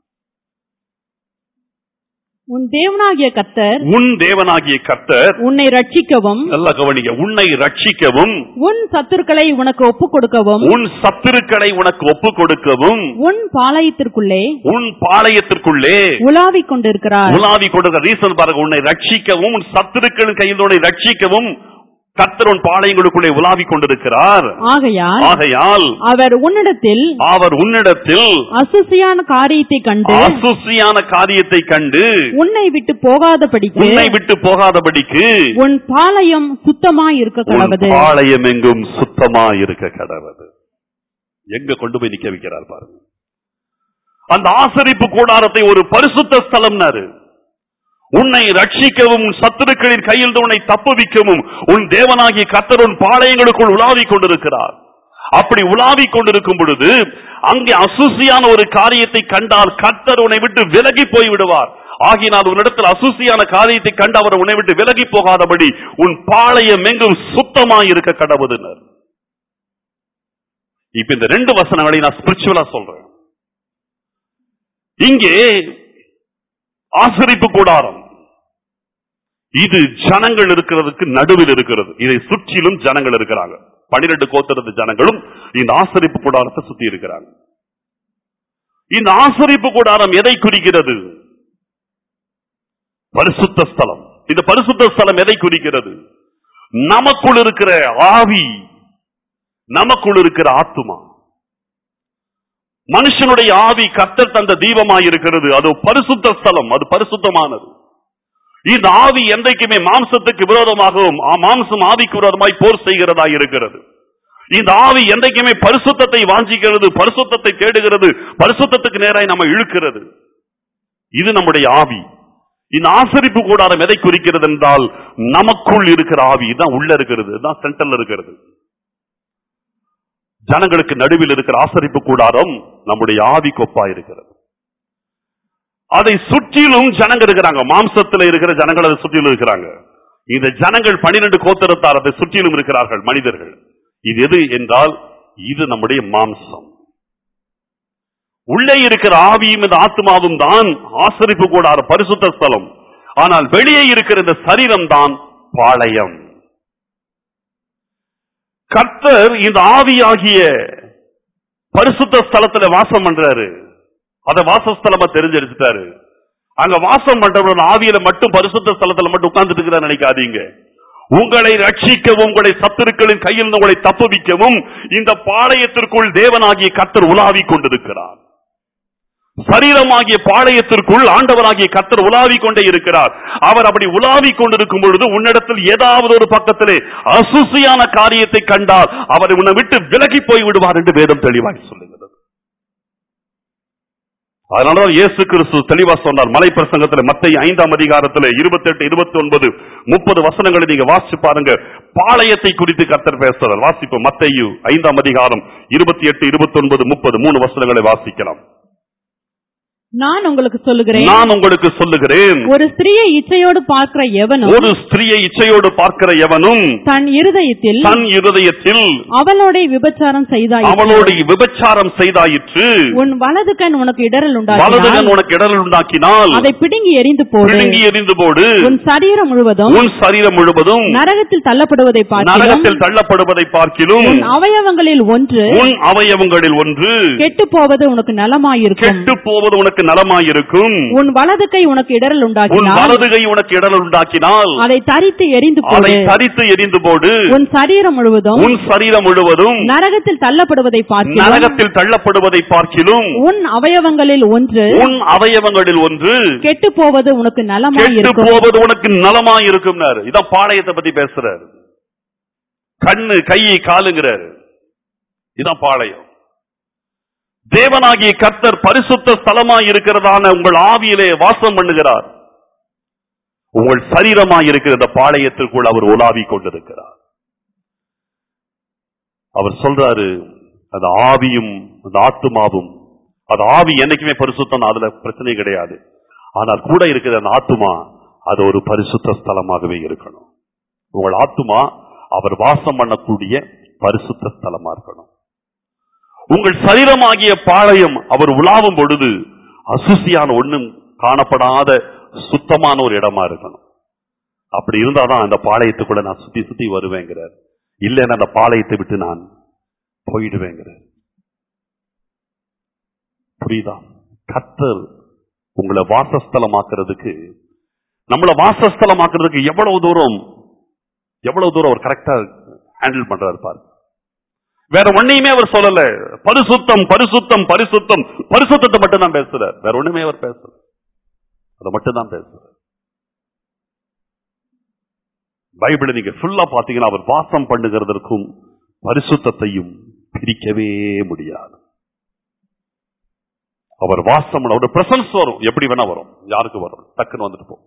உன் தேவனாகிய கர்த்தர் உன் தேவனாகிய கர்த்தர் உன்னை ரட்சிக்கவும் நல்ல கவனிங்க உன்னை ரட்சிக்கவும் உன் சத்துருக்களை உனக்கு ஒப்புக் கொடுக்கவும் உன் சத்துருக்களை உனக்கு ஒப்புக் கொடுக்கவும் உன் பாளையத்திற்குள்ளே உன் பாளையத்திற்குள்ளே உலாவிக் கொண்டிருக்கிறார் உலாவி கொடுக்கிற ரீசன் பாருங்க உன்னை ரட்சிக்கவும் உன் சத்துருக்களின் கையில் உன்னை ரட்சிக்கவும் கர்த்தர் உன் பாளையங்களுக்குள்ளே உலாவி கொண்டிருக்கிறார் ஆகையால் ஆகையால் அவர் உன்னிடத்தில் அவர் உன்னிடத்தில் அசுசியான காரியத்தை கண்டு அசுசியான காரியத்தை கண்டு உன்னை விட்டு போகாதபடிக்கு உன்னை விட்டு போகாதபடிக்கு உன் பாளையம் சுத்தமாய் இருக்க உன் கடவது பாளையம் எங்கும் சுத்தமா இருக்க கடவது எங்க கொண்டு போய் நிக்க வைக்கிறார் பாருங்க அந்த ஆசரிப்பு கூடாரத்தை ஒரு பரிசுத்த ஸ்தலம்னாரு உன்னை ரட்சிக்கவும் உன் சத்துருக்களின் கையில் உன்னை தப்புவிக்கவும் உன் தேவனாகிய கர்த்தர் உன் பாளையங்களுக்குள் உலாவிக் கொண்டிருக்கிறார் அப்படி உலாவிக் கொண்டிருக்கும் பொழுது அங்கே அசுசியான ஒரு காரியத்தை கண்டால் கர்த்தர் உன்னை விட்டு விலகி போய் விடுவார் ஆகினால் உன்னிடத்தில் அசுசியான காரியத்தை கண்டு அவர் உன்னை விட்டு விலகி போகாதபடி உன் பாளையம் எங்கும் சுத்தமாய் இருக்க கடவுதுனர் இப்ப இந்த ரெண்டு வசனங்களை நான் ஸ்பிரிச்சுவலா சொல்றேன் இங்கே ஆசரிப்பு கூடாரம் இது ஜனங்கள் இருக்கிறதுக்கு நடுவில் இருக்கிறது இதை சுற்றிலும் ஜனங்கள் இருக்கிறாங்க பனிரெண்டு கோத்திரத்து ஜனங்களும் இந்த ஆசரிப்பு கூடாரத்தை சுத்தி இருக்கிறாங்க இந்த ஆசரிப்பு கூடாரம் எதை குறிக்கிறது பரிசுத்த ஸ்தலம் இந்த பரிசுத்த ஸ்தலம் எதை குறிக்கிறது நமக்குள் இருக்கிற ஆவி நமக்குள் இருக்கிற ஆத்துமா மனுஷனுடைய ஆவி கத்தர் தந்த தீபமாய் இருக்கிறது அது பரிசுத்த ஸ்தலம் அது பரிசுத்தமானது இந்த ஆவி என்றைக்குமே மாம்சத்துக்கு விரோதமாகவும் ஆ- மாம்சம் ஆவிக்கு விரோதமாய் போர் செய்கிறதா இருக்கிறது இந்த ஆவி என்றைக்குமே பரிசுத்தத்தை வாஞ்சிக்கிறது பரிசுத்தத்தை தேடுகிறது பரிசுத்தத்துக்கு நேராய் நம்ம இழுக்கிறது இது நம்முடைய ஆவி இந்த ஆசரிப்பு கூடாரம் எதை குறிக்கிறது என்றால் நமக்குள் இருக்கிற ஆவி தான் உள்ள இருக்கிறது தான் சென்டர்ல இருக்கிறது ஜனங்களுக்கு நடுவில் இருக்கிற ஆசரிப்பு கூடாரம் நம்முடைய ஆவி கொப்பா இருக்கிறது அதை சுற்றிலும் ஜனங்க இருக்கிறாங்க மாம்சத்தில் இருக்கிற ஜனங்கள் அதை சுற்றிலும் இருக்கிறாங்க இந்த ஜனங்கள் பனிரெண்டு கோத்திரத்தார் அதை சுற்றிலும் இருக்கிறார்கள் மனிதர்கள் இது எது என்றால் இது நம்முடைய மாம்சம் உள்ளே இருக்கிற ஆவியும் இந்த ஆத்மாவும் தான் ஆசரிப்பு கூடார பரிசுத்த ஸ்தலம் ஆனால் வெளியே இருக்கிற இந்த சரீரம் தான் பாளையம் கர்த்தர் இந்த ஆவியாகிய பரிசுத்த ஸ்தலத்துல வாசம் பண்றாரு அத வாசஸ்தலமா தெரிஞ்செடுத்துட்டாரு அங்க வாசம் பண்றவர் ஆவியில மட்டும் பரிசுத்த ஸ்தலத்துல மட்டும் உட்கார்ந்துட்டு இருக்கிறார் நினைக்காதீங்க உங்களை ரட்சிக்கவும் உங்களை சத்துருக்களின் கையில் இருந்து உங்களை தப்புவிக்கவும் இந்த பாளையத்திற்குள் தேவனாகிய கர்த்தர் உலாவிக் கொண்டிருக்கிறார் சரீரமாகிய பாளையத்திற்குள் ஆண்டவராகிய கர்த்தர் உலாவிக் கொண்டே இருக்கிறார் அவர் அப்படி உலாவிக் கொண்டிருக்கும் பொழுது உன்னிடத்தில் ஏதாவது ஒரு பக்கத்திலே அசுசியான காரியத்தை கண்டால் அவர் உன்னை விட்டு விலகி போய் விடுவார் என்று வேதம் தெளிவாய் சொல்லுகிறது அதனாலதான் இயேசு கிறிஸ்து தெளிவா சொன்னார் மலை பிரசங்கத்தில் மத்திய ஐந்தாம் அதிகாரத்தில் இருபத்தி எட்டு இருபத்தி ஒன்பது முப்பது வசனங்களை நீங்க வாசிச்சு பாருங்க பாளையத்தை குறித்து கர்த்தர் பேசுறார் வாசிப்போம் மத்தையு ஐந்தாம் அதிகாரம் இருபத்தி எட்டு இருபத்தி ஒன்பது முப்பது மூணு வசனங்களை வாசிக்கலாம் நான் உங்களுக்கு சொல்லுகிறேன் நான் உங்களுக்கு சொல்லுகிறேன் ஒரு ஸ்திரீயை இச்சையோடு பார்க்கிற எவனும் ஒரு ஸ்திரியை இச்சையோடு பார்க்கிற எவனும் தன் இருதயத்தில் தன் இருதயத்தில் அவளோட விபச்சாரம் செய்தாய் அவளோடு விபச்சாரம் செய்தாயிற்று உன் வலது கண் உனக்கு இடரல் வலதுகன் உண்டாக்கினால் உனக்கு இடரல் உண்டாக்கினால் அதை பிடுங்கி எரிந்து போடு பிடுங்கி எறிந்து போடு உன் சரீரம் முழுவதும் உன் சரீரம் முழுவதும் நரகத்தில் தள்ளப்படுவதை பார்க்கிறோம் நரகத்தில் தள்ளப்படுவதை பார்க்கிலும் உன் அவயவங்களில் ஒன்று உன் அவயவங்களில் ஒன்று கெட்டு போவது உனக்கு நலமாயிருக்கும் கெட்டு போவது உனக்கு நலமாயிருக்கும் உன் வலது கை உனக்கு இடரல் உன் உண்டாக்கினால் வலதுகை உனக்கு இடல் உண்டாக்கினால் அதை தரித்து எரிந்து அதை போடு தரித்து எரிந்து போடு உன் சரீரம் முழுவதும் உன் சரீரம் முழுவதும் நரகத்தில் தள்ளப்படுவதை பார்க்கிறோம் நரகத்தில் தள்ளப்படுவதை பார்க்கிலும் உன் அவயவங்களில் ஒன்று உன் அவயவங்களில் ஒன்று கெட்டு போவது உனக்கு கெட்டு நலமாயிருக்கும் போவது உனக்கு நலமாயிருக்கும் இதான் பாளையத்தை பத்தி பேசுறாரு கண்ணு கை காலுங்கிறாரு இதான் பாளையம் தேவனாகிய கர்த்தர் பரிசுத்த ஸ்தலமாய் இருக்கிறதான உங்கள் ஆவியிலே வாசம் பண்ணுகிறார் உங்கள் சரீரமாய் இருக்கிற இந்த பாளையத்திற்குள் அவர் உலாவிக் கொண்டிருக்கிறார் அவர் சொல்றாரு அந்த ஆவியும் அந்த ஆத்துமாவும் அது ஆவி என்னைக்குமே பரிசுத்தம் அதுல பிரச்சனை கிடையாது ஆனால் கூட இருக்கிற அந்த ஆத்துமா அது ஒரு பரிசுத்த ஸ்தலமாகவே இருக்கணும் உங்கள் ஆத்துமா அவர் வாசம் பண்ணக்கூடிய பரிசுத்த ஸ்தலமா இருக்கணும் உங்கள் சரீரமாகிய பாளையம் அவர் உலாவும் பொழுது அசுசியான ஒண்ணும் காணப்படாத சுத்தமான ஒரு இடமா இருக்கணும் அப்படி இருந்தாதான் அந்த பாளையத்துக்குள்ள நான் சுத்தி சுத்தி வருவேங்கிறார் இல்லைன்னா அந்த பாளையத்தை விட்டு நான் போயிடுவேங்கிறார் புரியுதா கத்தர் உங்களை வாசஸ்தலமாக்குறதுக்கு நம்மள வாசஸ்தலமாக்குறதுக்கு எவ்வளவு தூரம் எவ்வளவு தூரம் அவர் கரெக்டா ஹேண்டில் பண்றாரு பாரு வேற ஒன்னையுமே அவர் சொல்லல பரிசுத்தம் பரிசுத்தம் பரிசுத்தம் பரிசுத்தத்தை மட்டும் தான் பேசுறார் வேற ஒண்ணுமே அவர் பேசல அதை மட்டும் தான் பேசுறார் பைபிளை நீங்க ஃபுல்லா பாத்தீங்கன்னா அவர் வாசம் பண்ணுகிறதற்கும் பரிசுத்தத்தையும் பிரிக்கவே முடியாது அவர் வாசம் பண்ண- அவருடைய பிரசன்ஸ் வரும் எப்படி வேணா வரும் யாருக்கு வரும் டக்குன்னு வந்துட்டு போ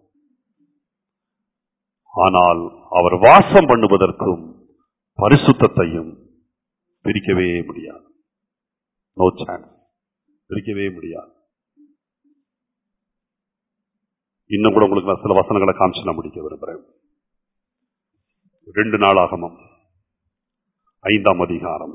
ஆனால் அவர் வாசம் பண்ணுவதற்கும் பரிசுத்தத்தையும் பிரிக்கவே முடியாது நோ சான்ஸ் பிரிக்கவே முடியாது இன்னும் கூட உங்களுக்கு நான் சில வசனங்களை காமிச்சு நான் முடிக்க விரும்புறேன் ரெண்டு நாள் ஆகமம் ஐந்தாம் அதிகாரம்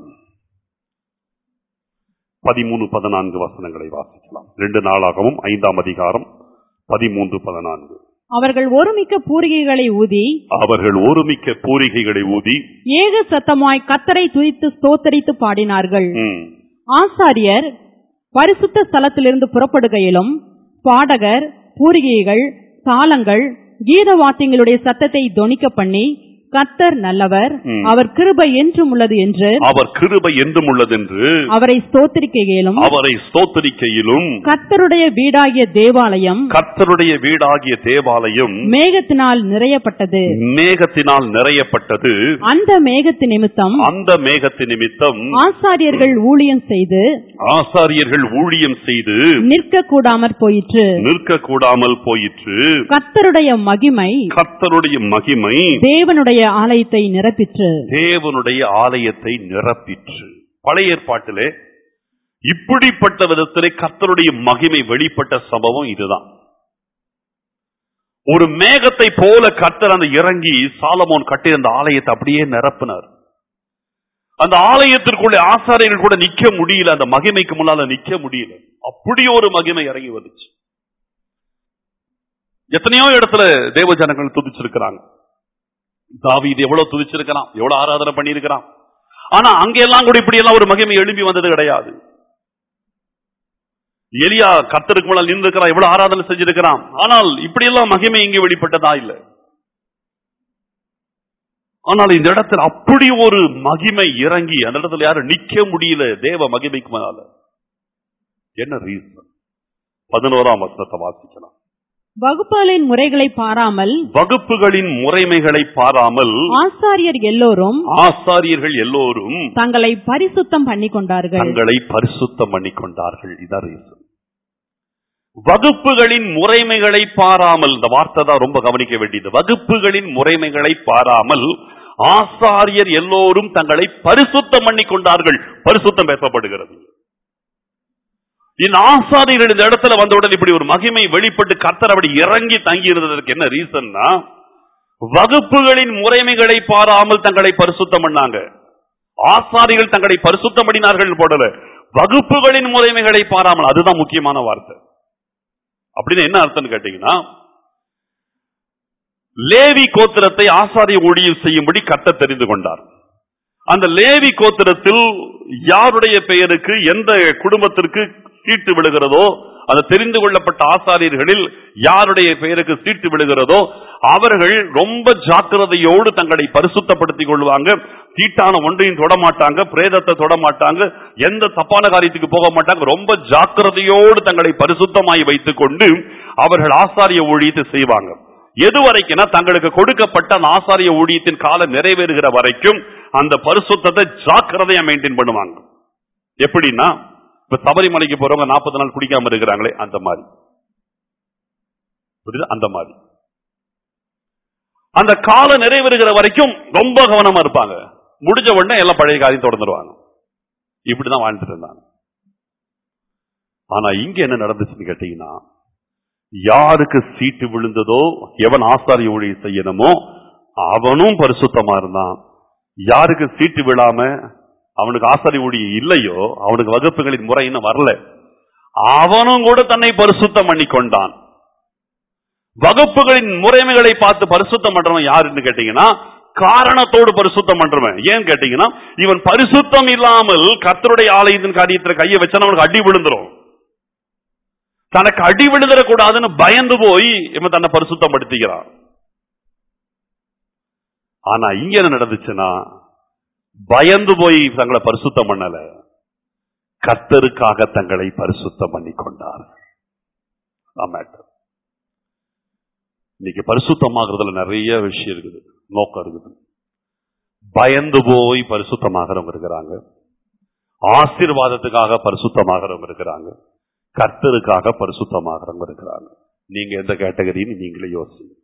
பதிமூணு பதினான்கு வசனங்களை வாசிக்கலாம் ரெண்டு நாளாகவும் ஐந்தாம் அதிகாரம் பதிமூன்று பதினான்கு அவர்கள் ஒருமிக்க பூரிகைகளை ஊதி அவர்கள் ஒருமிக்க பூரிகைகளை ஊதி ஏக சத்தமாய் கத்தரை துதித்து ஸ்தோத்தரித்து பாடினார்கள் ம், ஆசாரியர் பரிசுத்த ஸ்தலத்திலிருந்து புறப்படுகையிலும் பாடகர் பூரிகைகள் தாளங்கள் கீத வாத்தியங்களுடைய சத்தத்தை தொனிக்க பண்ணி கத்தர் நல்லவர் ம். அவர் கிருபை என்றும் உள்ளது என்று அவர் கிருபை என்றும் உள்ளதென்று அவரை ஸ்தோத்திரிக்கையிலும் அவரை ஸ்தோத்தரிக்கையிலும் கத்தருடைய வீடாகிய தேவாலயம் கர்த்தருடைய வீடாகிய தேவாலயம் மேகத்தினால் நிறையப்பட்டது மேகத்தினால் நிறையப்பட்டது அந்த மேகத்து நிமித்தம் அந்த மேகத்து நிமித்தம் ஆசாரியர்கள் ஊழியம் செய்து ஆசாரியர்கள் ஊழியம் செய்து நிற்க கூடாமற் போயிற்று நிற்க கூடாமல் போயிற்று கத்தருடைய மகிமை கர்த்தருடைய மகிமை தேவனுடைய ஆலயத்தை நிரப்பிற்று தேவனுடைய ஆலயத்தை நிரப்பிற்று பழைய ஏற்பாட்டிலே இப்படிப்பட்ட விதத்திலே கர்த்தருடைய மகிமை வெளிப்பட்ட சம்பவம் இதுதான் ஒரு மேகத்தை போல கர்த்தர் அந்த இறங்கி சாலமோன் கட்டி அந்த ஆலயத்தை அப்படியே நிரப்பினார் அந்த ஆலயத்திற்குள்ளே ஆசாரியர்கள் கூட நிக்க முடியல அந்த மகிமைக்கு முன்னால நிக்க முடியல அப்படி ஒரு மகிமை இறங்கி வந்துச்சு எத்தனையோ இடத்துல தேவ ஜனங்கள் துதிச்சிருக்கிறாங்க தாவீது எவ்வளவு துதிச்சிருக்கிறான் எவ்வளவு ஆராதனை பண்ணியிருக்கிறான் ஆனா அங்கெல்லாம் கூட இப்படி எல்லாம் ஒரு மகிமை எழும்பி வந்தது கிடையாது எலியா கர்த்தருக்கு முன்னால் நின்றுக்கிறான் எவ்வளவு ஆராதனை செஞ்சிருக்கிறான் ஆனால் இப்படி எல்லாம் மகிமை இங்கே வெளிப்பட்டதா இல்ல ஆனால் இந்த இடத்துல அப்படி ஒரு மகிமை இறங்கி அந்த இடத்துல யாரும் நிக்க முடியல தேவ மகிமைக்கு மேல என்ன ரீசன் பதினோராம் வசனத்தை வாசிக்கலாம் வகுப்புகளின் முறைகளை பாராமல் வகுப்புகளின் முறைமைகளை பாராமல் ஆசாரியர் எல்லோரும் ஆசாரியர்கள் எல்லோரும் தங்களை பரிசுத்தம் பண்ணி கொண்டார்கள் தங்களை பரிசுத்தம் பண்ணிக்கொண்டார்கள் இதான் reason. வகுப்புகளின் முறைமைகளை பாராமல் இந்த வார்த்தை தான் ரொம்ப கவனிக்க வேண்டியது வகுப்புகளின் முறைமைகளை பாராமல் ஆசாரியர் எல்லோரும் தங்களை பரிசுத்தம் பண்ணிக்கொண்டார்கள் பரிசுத்தம் பேசப்படுகிறது இந்த ஆசாரியர்கள் இந்த இடத்துல வந்தவுடன் இப்படி ஒரு மகிமை வெளிப்பட்டு கர்த்தர் அப்படி இறங்கி தங்கி இருந்ததற்கு என்ன ரீசன்னா வகுப்புகளின் முறைமைகளை பாராமல் தங்களை பரிசுத்தம் பண்ணாங்க ஆசாரிகள் தங்களை பரிசுத்தம் பண்ணினார்கள் போடல வகுப்புகளின் முறைமைகளை பாராமல் அதுதான் முக்கியமான வார்த்தை அப்படின்னு என்ன அர்த்தம்னு கேட்டீங்கன்னா லேவி கோத்திரத்தை ஆசாரிய ஊழியம் செய்யும்படி கட்ட தெரிந்து கொண்டார் அந்த லேவி கோத்திரத்தில் யாருடைய பெயருக்கு எந்த குடும்பத்திற்கு சீட்டு விழுகிறதோ அந்த தெரிந்து கொள்ளப்பட்ட ஆசாரியர்களில் யாருடைய பெயருக்கு சீட்டு விழுகிறதோ அவர்கள் ரொம்ப ஜாக்கிரதையோடு தங்களை பரிசுத்தப்படுத்திக் கொள்வாங்க தீட்டான ஒன்றையும் தொட மாட்டாங்க பிரேதத்தை தொட மாட்டாங்க எந்த தப்பான காரியத்துக்கு போக மாட்டாங்க ரொம்ப ஜாக்கிரதையோடு தங்களை பரிசுத்தமாய் வைத்துக் கொண்டு அவர்கள் ஆசாரிய ஊழியத்தை செய்வாங்க எது வரைக்கும்னா தங்களுக்கு கொடுக்கப்பட்ட அந்த ஆசாரிய ஊழியத்தின் காலம் நிறைவேறுகிற வரைக்கும் அந்த பரிசுத்தத்தை ஜாக்கிரதையா மெயின்டைன் பண்ணுவாங்க எப்படின்னா இப்ப சபரிமலைக்கு போறவங்க நாற்பது நாள் குடிக்காம இருக்கிறாங்களே அந்த மாதிரி புரியுதா? அந்த மாதிரி அந்த காலம் நிறைவேறுகிற வரைக்கும் ரொம்ப கவனமா இருப்பாங்க முடிஞ்ச உடனே எல்லாம் பழைய காரியம் தொடர்ந்துருவாங்க இப்படிதான் வாழ்ந்துட்டு இருந்தாங்க ஆனா இங்க என்ன நடந்துச்சுன்னு கேட்டீங்கன்னா யாருக்கு சீட்டு விழுந்ததோ எவன் ஆசாரிய ஊழியம் செய்யணுமோ அவனும் பரிசுத்தமா இருந்தான் யாருக்கு சீட்டு விழாம அவனுக்கு ஆசாரிய ஊழியம் இல்லையோ அவனுக்கு வகுப்புகளின் முறை இன்னும் வரல அவனும் கூட தன்னை பரிசுத்தம் பண்ணி கொண்டான் வகுப்புகளின் முறைமைகளை பார்த்து பரிசுத்தம் பண்றவன் யாருன்னு கேட்டீங்கன்னா காரணத்தோடு பரிசுத்தம் பண்றவன் ஏன் கேட்டீங்கன்னா இவன் பரிசுத்தம் இல்லாமல் கர்த்தருடைய ஆலயத்தின் காரியத்துல கையை வச்சான அவனுக்கு அடி விழுந்துரும் தனக்கு அடி விழுந்துடக்கூடாதுன்னு பயந்து போய் இவன் தன்னை பரிசுத்தம் படுத்திக்கிறான் ஆனா இங்க என்ன நடந்துச்சுன்னா பயந்து போய் தங்களை பரிசுத்தம் பண்ணல கர்த்தருக்காக தங்களை பரிசுத்தம் பண்ணி கொண்டார் அதான் matter. இன்னைக்கு பரிசுத்தமாகறதுல நிறைய விஷயம் இருக்குது நோக்கம் இருக்குது பயந்து போய் பரிசுத்தமாகறவங்க இருக்கிறாங்க ஆசீர்வாதத்துக்காக பரிசுத்தமாகறவங்க இருக்கிறாங்க கர்த்தருக்காக பரிசுத்தமாகறவங்க இருக்கிறாங்க நீங்க எந்த கேட்டகரின்னு நீங்களே யோசிங்க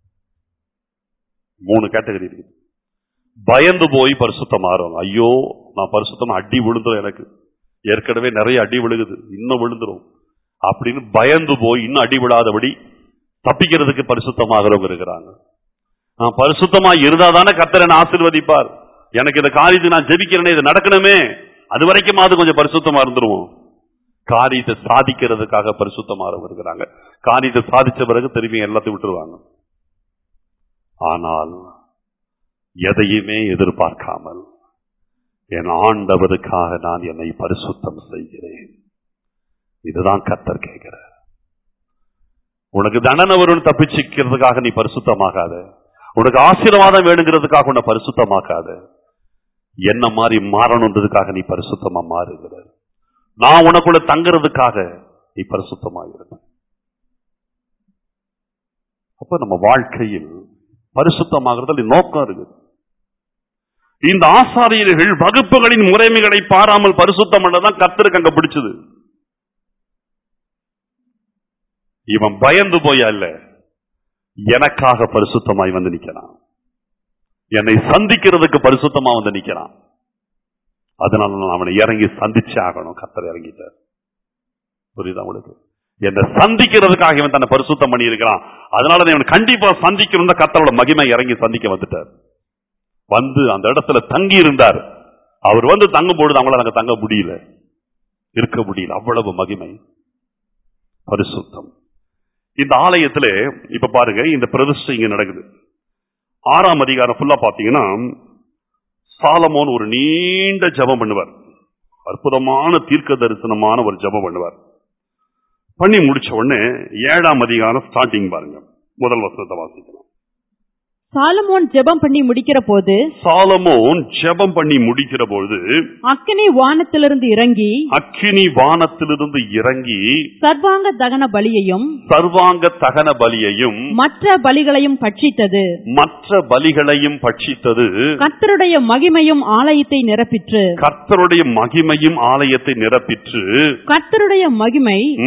மூணு கேட்டகரி இருக்குது பயந்து போய் பரிசுத்தமாகறவங்க ஐயோ நான் பரிசுத்தமா அடி விழுந்துரும் எனக்கு ஏற்கனவே நிறைய அடி விழுகுது இன்னும் விழுந்துரும் அப்படின்னு பயந்து போய் இன்னும் அடி விழாதபடி தப்பிக்கிறதுக்கு பரிசுத்தமாகிறவங்க இருக்கிறாங்க நான் பரிசுத்தமா இருந்தாதானே கர்த்தரன் ஆசீர்வதிப்பார் எனக்கு இந்த காரியத்தை நான் ஜெபிக்கிறேனே இது நடக்கணுமே அது வரைக்குமாவது கொஞ்சம் பரிசுத்தமா இருந்துருவோம் காரியத்தை சாதிக்கிறதுக்காக பரிசுத்தமாகிறவங்க இருக்கிறாங்க காரியத்தை சாதிச்ச பிறகு திரும்பி எல்லாத்தையும் விட்டுருவாங்க ஆனால் எதையுமே எதிர்பார்க்காமல் என் ஆண்டவருக்காக நான் என்னை பரிசுத்தம் செய்கிறேன் இதுதான் கத்தர் கேட்கிறார் உனக்கு தண்டனை வரும்னு தப்பிச்சுக்கிறதுக்காக நீ பரிசுத்தமாகாத உனக்கு ஆசீர்வாதம் வேணுங்கிறதுக்காக உன்னை பரிசுத்தமாக்காத என்ன மாதிரி மாறணுன்றதுக்காக நீ பரிசுத்தமா மாறுகிற நான் உனக்குள்ள தங்குறதுக்காக நீ பரிசுத்தமாகிறது அப்ப நம்ம வாழ்க்கையில் பரிசுத்தமாகிறதுல நோக்கம் இருக்குது இந்த ஆசாரியர்கள் வகுப்புகளின் முறைமைகளை பாராமல் பரிசுத்தம் பண்ணதான் கர்த்தருக்கு அங்க பிடிச்சது இவன் பயந்து போய் அல்ல எனக்காக பரிசுத்தமாய் வந்து நிக்கிறான் என்னை சந்திக்கிறதுக்கு பரிசுத்தமா வந்து நிக்கிறான் அதனால நான் அவனை இறங்கி சந்திச்சே ஆகணும் கர்த்தர் இறங்கிட்டார் புரியுதா உங்களுக்கு என்னை சந்திக்கிறதுக்காக இவன் தன்னை பரிசுத்தம் பண்ணி இருக்கிறான் அதனால நான் இவன் கண்டிப்பா சந்திக்கணும் கர்த்தரோட மகிமை இறங்கி சந்திக்க வந்துட்டார் வந்து அந்த இடத்துல தங்கி இருந்தார் அவர் வந்து தங்கும் பொழுது அவங்களால அங்க தங்க முடியல இருக்க முடியல அவ்வளவு மகிமை பரிசுத்தம் இந்த ஆலயத்துல இப்ப பாருங்க இந்த பிரதிஷ்டை இங்க நடக்குது ஆறாம் அதிகாரம் ஃபுல்லா பாத்தீங்கன்னா சாலமோன் ஒரு நீண்ட ஜெபம் பண்ணுவார் அற்புதமான தீர்க்க தரிசனமான ஒரு ஜெபம் பண்ணுவார் பண்ணி முடிச்ச உடனே ஏழாம் அதிகாரம் ஸ்டார்டிங் பாருங்க முதல் வசனத்தை வாசிக்கலாம் சாலமோன் ஜெபம் பண்ணி முடிக்கிற போது சாலமோன் ஜெபம் பண்ணி முடிக்கிற பொழுது அக்கினி வானத்திலிருந்து இறங்கி அக்கினி வானத்திலிருந்து இறங்கி சர்வாங்க தகன பலியையும் சர்வாங்க தகன பலியையும் மற்ற பலிகளையும் பட்சித்தது மற்ற பலிகளையும் பட்சித்தது கர்த்தருடைய மகிமையும் ஆலயத்தை நிரப்பிற்று கர்த்தருடைய மகிமையும் ஆலயத்தை நிரப்பிற்று கர்த்தருடைய மகிமை ம்,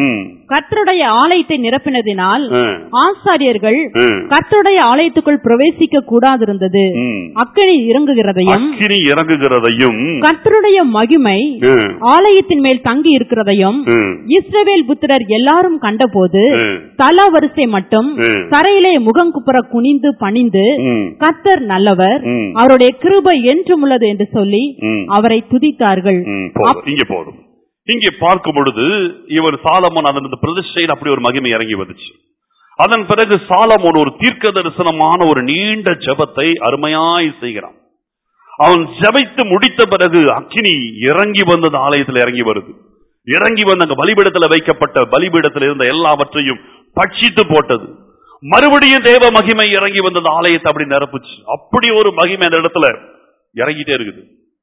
கர்த்தருடைய ஆலயத்தை நிரப்பினதினால் ம், ஆசாரியர்கள் ம், கர்த்தருடைய ஆலயத்துக்குள் பிரவேசிக்க கூடாதிருந்தது ம். அக்கினி இறங்குகிறதையும் அக்கினி இறங்குகிறதையும் கர்த்தருடைய மகிமை ம், ஆலயத்தின் மேல் தங்கி இருக்கிறதையும் ம், இஸ்ரவேல் புத்திரர் எல்லாரும் கண்டபோது ம், தலா வரிசை மட்டும் ம், தரையிலே முகங்குப்புற குனிந்து பணிந்து ம், கர்த்தர் நல்லவர் ம், அவருடைய கிருபை என்றும் உள்ளது என்று சொல்லி ம். அவரை துதித்தார்கள் ம், போதும். இங்க போதும் இங்கே பார்க்கும் பொழுது இவர் சாலமோன் அதன் பிரதிஷ்டையில் அப்படி ஒரு மகிமை இறங்கி வந்துச்சு அதன் பிறகு சாலமோன் ஒரு தீர்க்க தரிசனமான ஒரு நீண்ட ஜெபத்தை அருமையாய் செய்கிறான் அவன் ஜெபித்து முடித்த பிறகு அக்கினி இறங்கி வந்தது ஆலயத்தில் இறங்கி வருது இறங்கி வந்து அங்க பலிபீடத்தில் வைக்கப்பட்ட பலிபீடத்தில் இருந்த எல்லாவற்றையும் பட்சித்து போட்டது மறுபடியும் தேவ மகிமை இறங்கி வந்தது ஆலயத்தை அப்படி நிரப்புச்சு அப்படி ஒரு மகிமை அந்த இடத்துல இறங்கிட்டே இருக்குது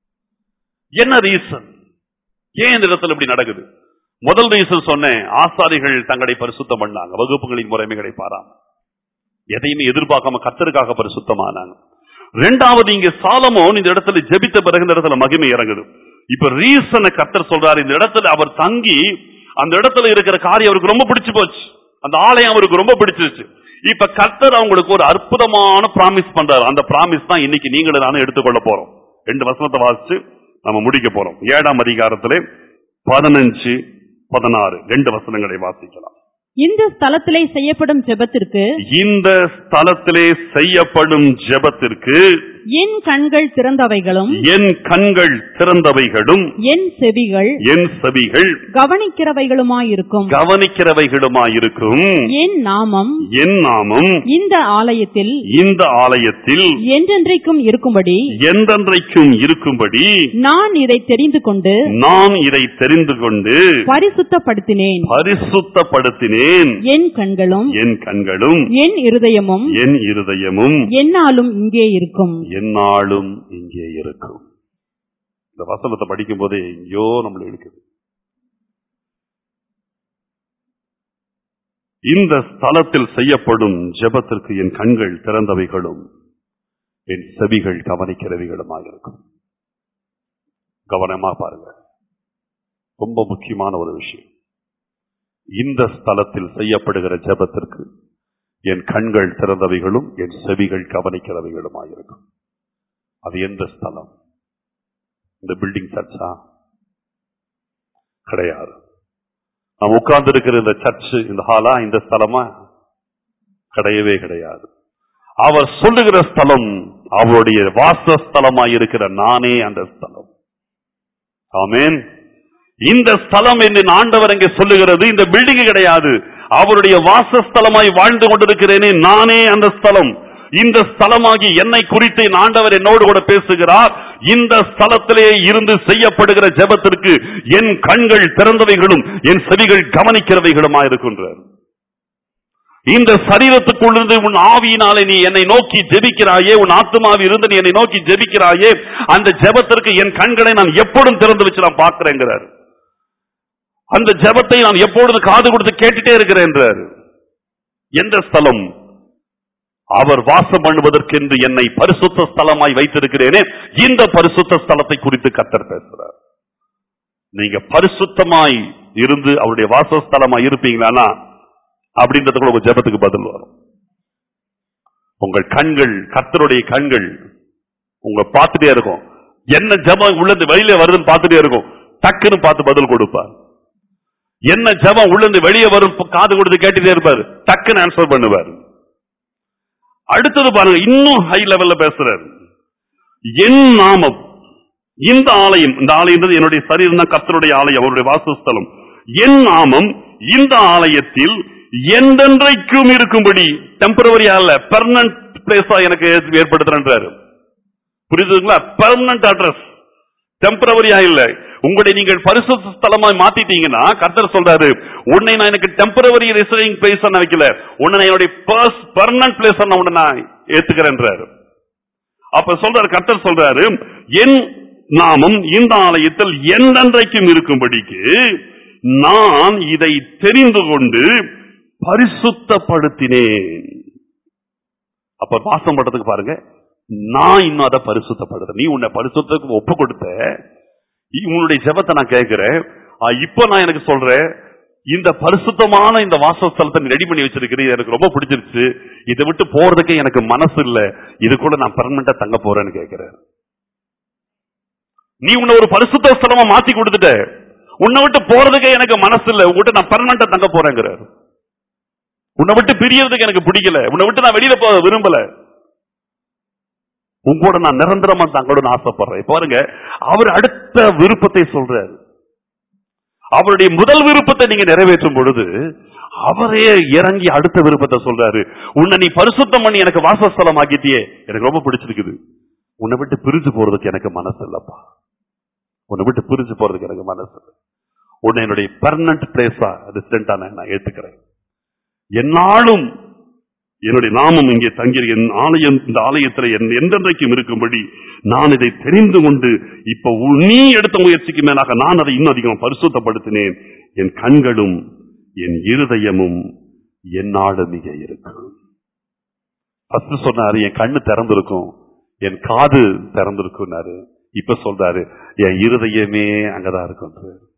என்ன ரீசன் ஏன் இந்த இடத்துல இப்படி நடக்குது முதல் ரீசன் சொன்னேன் ஆசாரிகள் தங்களை பரிசுத்தம் பண்ணாங்க வகுப்புகளின் முறைமைகளை பாராம எதையுமே எதிர்பார்க்காம கத்தருக்காக பரிசுத்தமானாங்க ரெண்டாவது இங்க சாலமோன் இந்த இடத்துல ஜெபித்த பிறகு இந்த இடத்துல மகிமை இறங்குது இப்ப ரீசனை கத்தர் சொல்றாரு இந்த இடத்துல அவர் தங்கி அந்த இடத்துல இருக்கிற காரியம் அவருக்கு ரொம்ப பிடிச்சு போச்சு அந்த ஆலயம் அவருக்கு ரொம்ப பிடிச்சிருச்சு இப்ப கர்த்தர் அவங்களுக்கு ஒரு அற்புதமான பிராமிஸ் பண்றாரு அந்த பிராமிஸ் தான் இன்னைக்கு நீங்களும் நானும் எடுத்துக்கொள்ள போறோம் ரெண்டு வசனத்தை வாசிச்சு நம்ம முடிக்க போறோம் ஏழாம் அதிகாரத்திலே பதினஞ்சு பதினாறு ரெண்டு வசனங்களை வாசிக்கலாம் இந்த ஸ்தலத்திலே செய்யப்படும் ஜெபத்திற்கு இந்த ஸ்தலத்திலே செய்யப்படும் ஜெபத்திற்கு என் கண்கள் திறந்தவைகளும் என் கண்கள் திறந்தவைகளும் என் செவிகள் என் செவிகள் கவனிக்கிறவைகளுமாயிருக்கும் கவனிக்கிறவைகளுமாயிருக்கும் என் நாமம் என் நாமம் இந்த ஆலயத்தில் இந்த ஆலயத்தில் என்றென்றைக்கும் இருக்கும்படி என்றென்றைக்கும் இருக்கும்படி நான் இதை தெரிந்து கொண்டு நான் இதை தெரிந்து கொண்டு பரிசுத்தப்படுத்தினேன் பரிசுத்தப்படுத்தினேன் என் கண்களும் என் கண்களும் என் இருதயமும் என் இருதயமும் என்னாலும் இங்கே இருக்கும் எந்நாளும் இங்கே இருக்கும் இந்த வசனத்தை படிக்கும் போதே எங்கேயோ நம்மள இருக்குது இந்த ஸ்தலத்தில் செய்யப்படும் ஜெபத்திற்கு என் கண்கள் திறந்தவைகளும் என் செவிகள் கவனிக்கிறவைகளுமாக இருக்கும் கவனமா பாருங்க ரொம்ப முக்கியமான ஒரு விஷயம் இந்த ஸ்தலத்தில் செய்யப்படுகிற ஜெபத்திற்கு என் கண்கள் திறந்தவைகளும் என் செவிகள் கவனிக்கிறவைகளுமாக இருக்கும் அது எந்த ஸ்தலம் இந்த பில்டிங் சர்ச்சா கிடையாது நாம் உட்கார்ந்து இருக்கிற இந்த சர்ச் இந்த ஹாலா இந்த ஸ்தலமா கிடையவே கிடையாது அவர் சொல்லுகிற ஸ்தலம் அவருடைய வாசஸ்தலமாய் இருக்கிற நானே அந்த ஸ்தலம் ஆமென் இந்த ஸ்தலம் என்று ஆண்டவர் இங்கே சொல்லுகிறது இந்த பில்டிங் கிடையாது அவருடைய வாசஸ்தலமாய் வாழ்ந்து கொண்டிருக்கிறேனே நானே அந்த ஸ்தலம் இந்த ஸ்தலமாகி என்னை குறித்து என் ஆண்டவர் என்னோடு கூட பேசுகிறார் இந்த ஸ்தலத்திலே இருந்து செய்யப்படுகிற ஜெபத்திற்கு என் கண்கள் திறந்தவைகளும் என் செவிகள் கவனிக்கிறவைகளுமா இருக்கின்றார் இந்த சரீரத்துக்குள்ளிருந்து உன் ஆவியினாலே நீ என்னை நோக்கி ஜெபிக்கிறாயே உன் ஆத்மாவில் இருந்து நீ என்னை நோக்கி ஜெபிக்கிறாயே அந்த ஜெபத்திற்கு என் கண்களை நான் எப்பொழுதும் திறந்து வச்சு நான் பார்க்கிறேங்கிறார் அந்த ஜெபத்தை நான் எப்பொழுது காது கொடுத்து கேட்டுட்டே இருக்கிறேன் எந்த ஸ்தலம் அவர் வாசம் பண்ணுவதற்கென்று என்னை பரிசுத்த ஸ்தலமாய் வைத்திருக்கிறேனே இந்த பரிசுத்த ஸ்தலத்தை குறித்து கத்தர் பேசுறார் நீங்க பரிசுத்தமாய் இருந்து அவருடைய வாசஸ்தலமாய் இருப்பீங்களானா அப்படின்றதுக்குள்ள உங்க ஜெபத்துக்கு பதில் வரும் உங்கள் கண்கள் கர்த்தருடைய கண்கள் உங்க பார்த்துட்டே இருக்கும் என்ன ஜெபம் உள்ளது வெளியில வருதுன்னு பார்த்துட்டே இருக்கும் டக்குன்னு பார்த்து பதில் கொடுப்பார் என்ன ஜெபம் உள்ளது வெளியே வரும் காது கொடுத்து கேட்டுட்டே இருப்பார் டக்குன்னு ஆன்சர் பண்ணுவார் அடுத்தது பாருங்க இன்னும் ஹை லெவல்ல பேசுறாரு என் நாமம் இந்த ஆலயம் இந்த ஆலயம் என்னுடைய சரீரம் தான் கர்த்தருடைய ஆலயம் அவருடைய வாசஸ்தலம் என் நாமம் இந்த ஆலயத்தில் என்றென்றைக்கும் இருக்கும்படி டெம்பரவரி அல்ல பெர்மனன்ட் பிளேஸா எனக்கு ஏற்படுத்துறேன்றாரு புரியுதுங்களா பெர்மனன்ட் அட்ரஸ் டெம்பரவரியா இல்ல உங்களை நீங்கள் பரிசுத்த ஸ்தலமாய் மாத்திட்டீங்கன்னா கர்த்தர் சொல்றாரு உன்னை நான் எனக்கு டெம்பரவரி ரெசிடிங் பிளேஸ் நான் வைக்கல உன்னை நான் என்னுடைய பெர்மனன்ட் பிளேஸ் நான் உன்னை நான் ஏத்துக்கிறேன்றாரு அப்ப சொல்றாரு கர்த்தர் சொல்றாரு என் நாமம் இந்த ஆலயத்தில் என்றென்றைக்கும் இருக்கும்படிக்கு நான் இதை தெரிந்து கொண்டு பரிசுத்தப்படுத்தினேன் அப்ப வாசம் பண்றதுக்கு பாருங்க நான் இன்னும் அதை பரிசுத்தப்படுறேன் நீ உன்னை பரிசுத்தத்துக்கு ஒப்பு கொடுத்த உன்னுடைய ஜெபத்தை நான் கேட்கிறேன் ஆ, இப்போ நான் எனக்கு சொல்றேன் இந்த பரிசுத்தமான இந்த வாசஸ்தலத்தை நீ ரெடி பண்ணி வச்சிருக்கிறீ எனக்கு ரொம்ப பிடிச்சிருச்சு இதை விட்டு போறதுக்கு எனக்கு மனசு இல்ல இது கூட நான் பெர்மனண்டா தங்க போறேன்னு கேட்கிறேன் நீ உன்னை ஒரு பரிசுத்த ஸ்தலமா மாத்தி கொடுத்துட்ட உன்னை விட்டு போறதுக்கு எனக்கு மனசு இல்ல உங்ககிட்ட நான் பெர்மனண்டா தங்க போறேங்கிறார் உன்னை விட்டு பிரியறதுக்கு எனக்கு பிடிக்கல உன்னை விட்டு நான் வெளியில போக விரும்பல உங்களோட நான் நிரந்தரமா தங்களோட ஆசைப்படுறேன் பாருங்க அவர் அடுத்த விருப்பத்தை சொல்றாரு அவருடைய முதல் விருப்பத்தை நீங்க நிறைவேற்றும் பொழுது அவரே இறங்கி அடுத்த விருப்பத்தை சொல்றாரு உன்னை நீ பரிசுத்தம் பண்ணி எனக்கு வாசஸ்தலம் ஆக்கிட்டியே எனக்கு ரொம்ப பிடிச்சிருக்குது உன்னை விட்டு பிரிஞ்சு போறதுக்கு எனக்கு மனசு இல்லப்பா உன்னை விட்டு பிரிஞ்சு போறதுக்கு எனக்கு மனசு இல்லை உன்னை என்னுடைய பெர்மனன்ட் பிளேஸா ரெசிடென்டா நான் ஏத்துக்கிறேன் என்னாலும் என்னுடைய நாமம் இங்கே தங்கி என் ஆலயம் இந்த ஆலயத்தில் என் என்றென்றைக்கும் இருக்கும்படி நான் இதை தெரிந்து கொண்டு இப்ப உ- நீ எடுத்த முயற்சிக்கு மேலாக நான் அதை இன்னும் அதிகம் பரிசுத்தப்படுத்தினேன் என் கண்களும் என் இருதயமும் என்னாடு மிக இருக்கும் ஃபர்ஸ்ட் சொன்னாரு என் கண்ணு திறந்திருக்கும் என் காது திறந்திருக்கும்னாரு இப்ப சொல்றாரு என் இருதயமே அங்கதான் இருக்கும்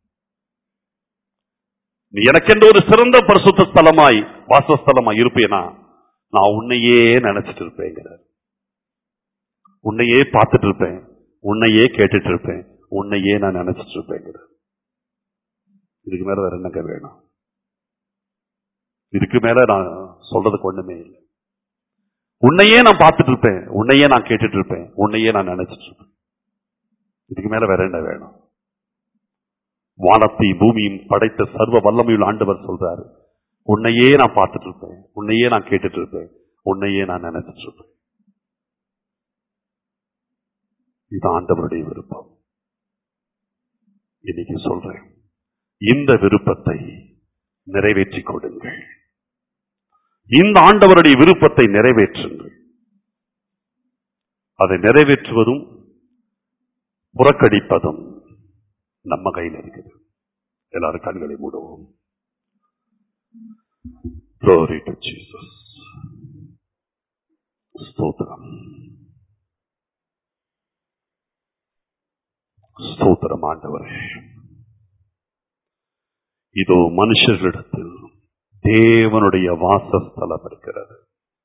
நீ எனக்கென்று ஒரு சிறந்த பரிசுத்த ஸ்தலமாய் வாசஸ்தலமாய் இருப்பேனா நான் உன்னையே நினைச்சிட்டு இருப்பேங்கிறார் உன்னையே பார்த்துட்டு இருப்பேன் உன்னையே கேட்டுட்டு இருப்பேன் உன்னையே நான் நினைச்சிட்டு இருப்பேங்கிறார் இதுக்கு மேல வேற என்னங்க வேணும் இதுக்கு மேல நான் சொல்றதுக்கு ஒண்ணுமே இல்லை உன்னையே நான் பார்த்துட்டு இருப்பேன் உன்னையே நான் கேட்டுட்டு இருப்பேன் உன்னையே நான் நினைச்சிட்டு இருப்பேன் இதுக்கு மேல வேற என்ன வேணும் வானத்தை பூமியும் படைத்த சர்வ வல்லமையுள்ள ஆண்டவர் சொல்றாரு உன்னையே நான் பார்த்துட்டு இருப்பேன் உன்னையே நான் கேட்டுட்டு இருப்பேன் உன்னையே நான் நினைச்சிட்டு இருப்பேன் இது ஆண்டவருடைய விருப்பம் இன்னைக்கு சொல்றேன் இந்த விருப்பத்தை நிறைவேற்றி கொடுங்கள் இந்த ஆண்டவருடைய விருப்பத்தை நிறைவேற்றுங்கள் அதை நிறைவேற்றுவதும் புறக்கணிப்பதும் நம்ம கையில் இருக்குது எல்லாரும் கண்களை மூடுவோம் Glory to Jesus. ஸ்தோத்திரம் ஸ்தோத்திரம் ஆண்டவரே இதோ மனுஷர்களிடத்தில் தேவனுடைய வாசஸ்தலம் இருக்கிறது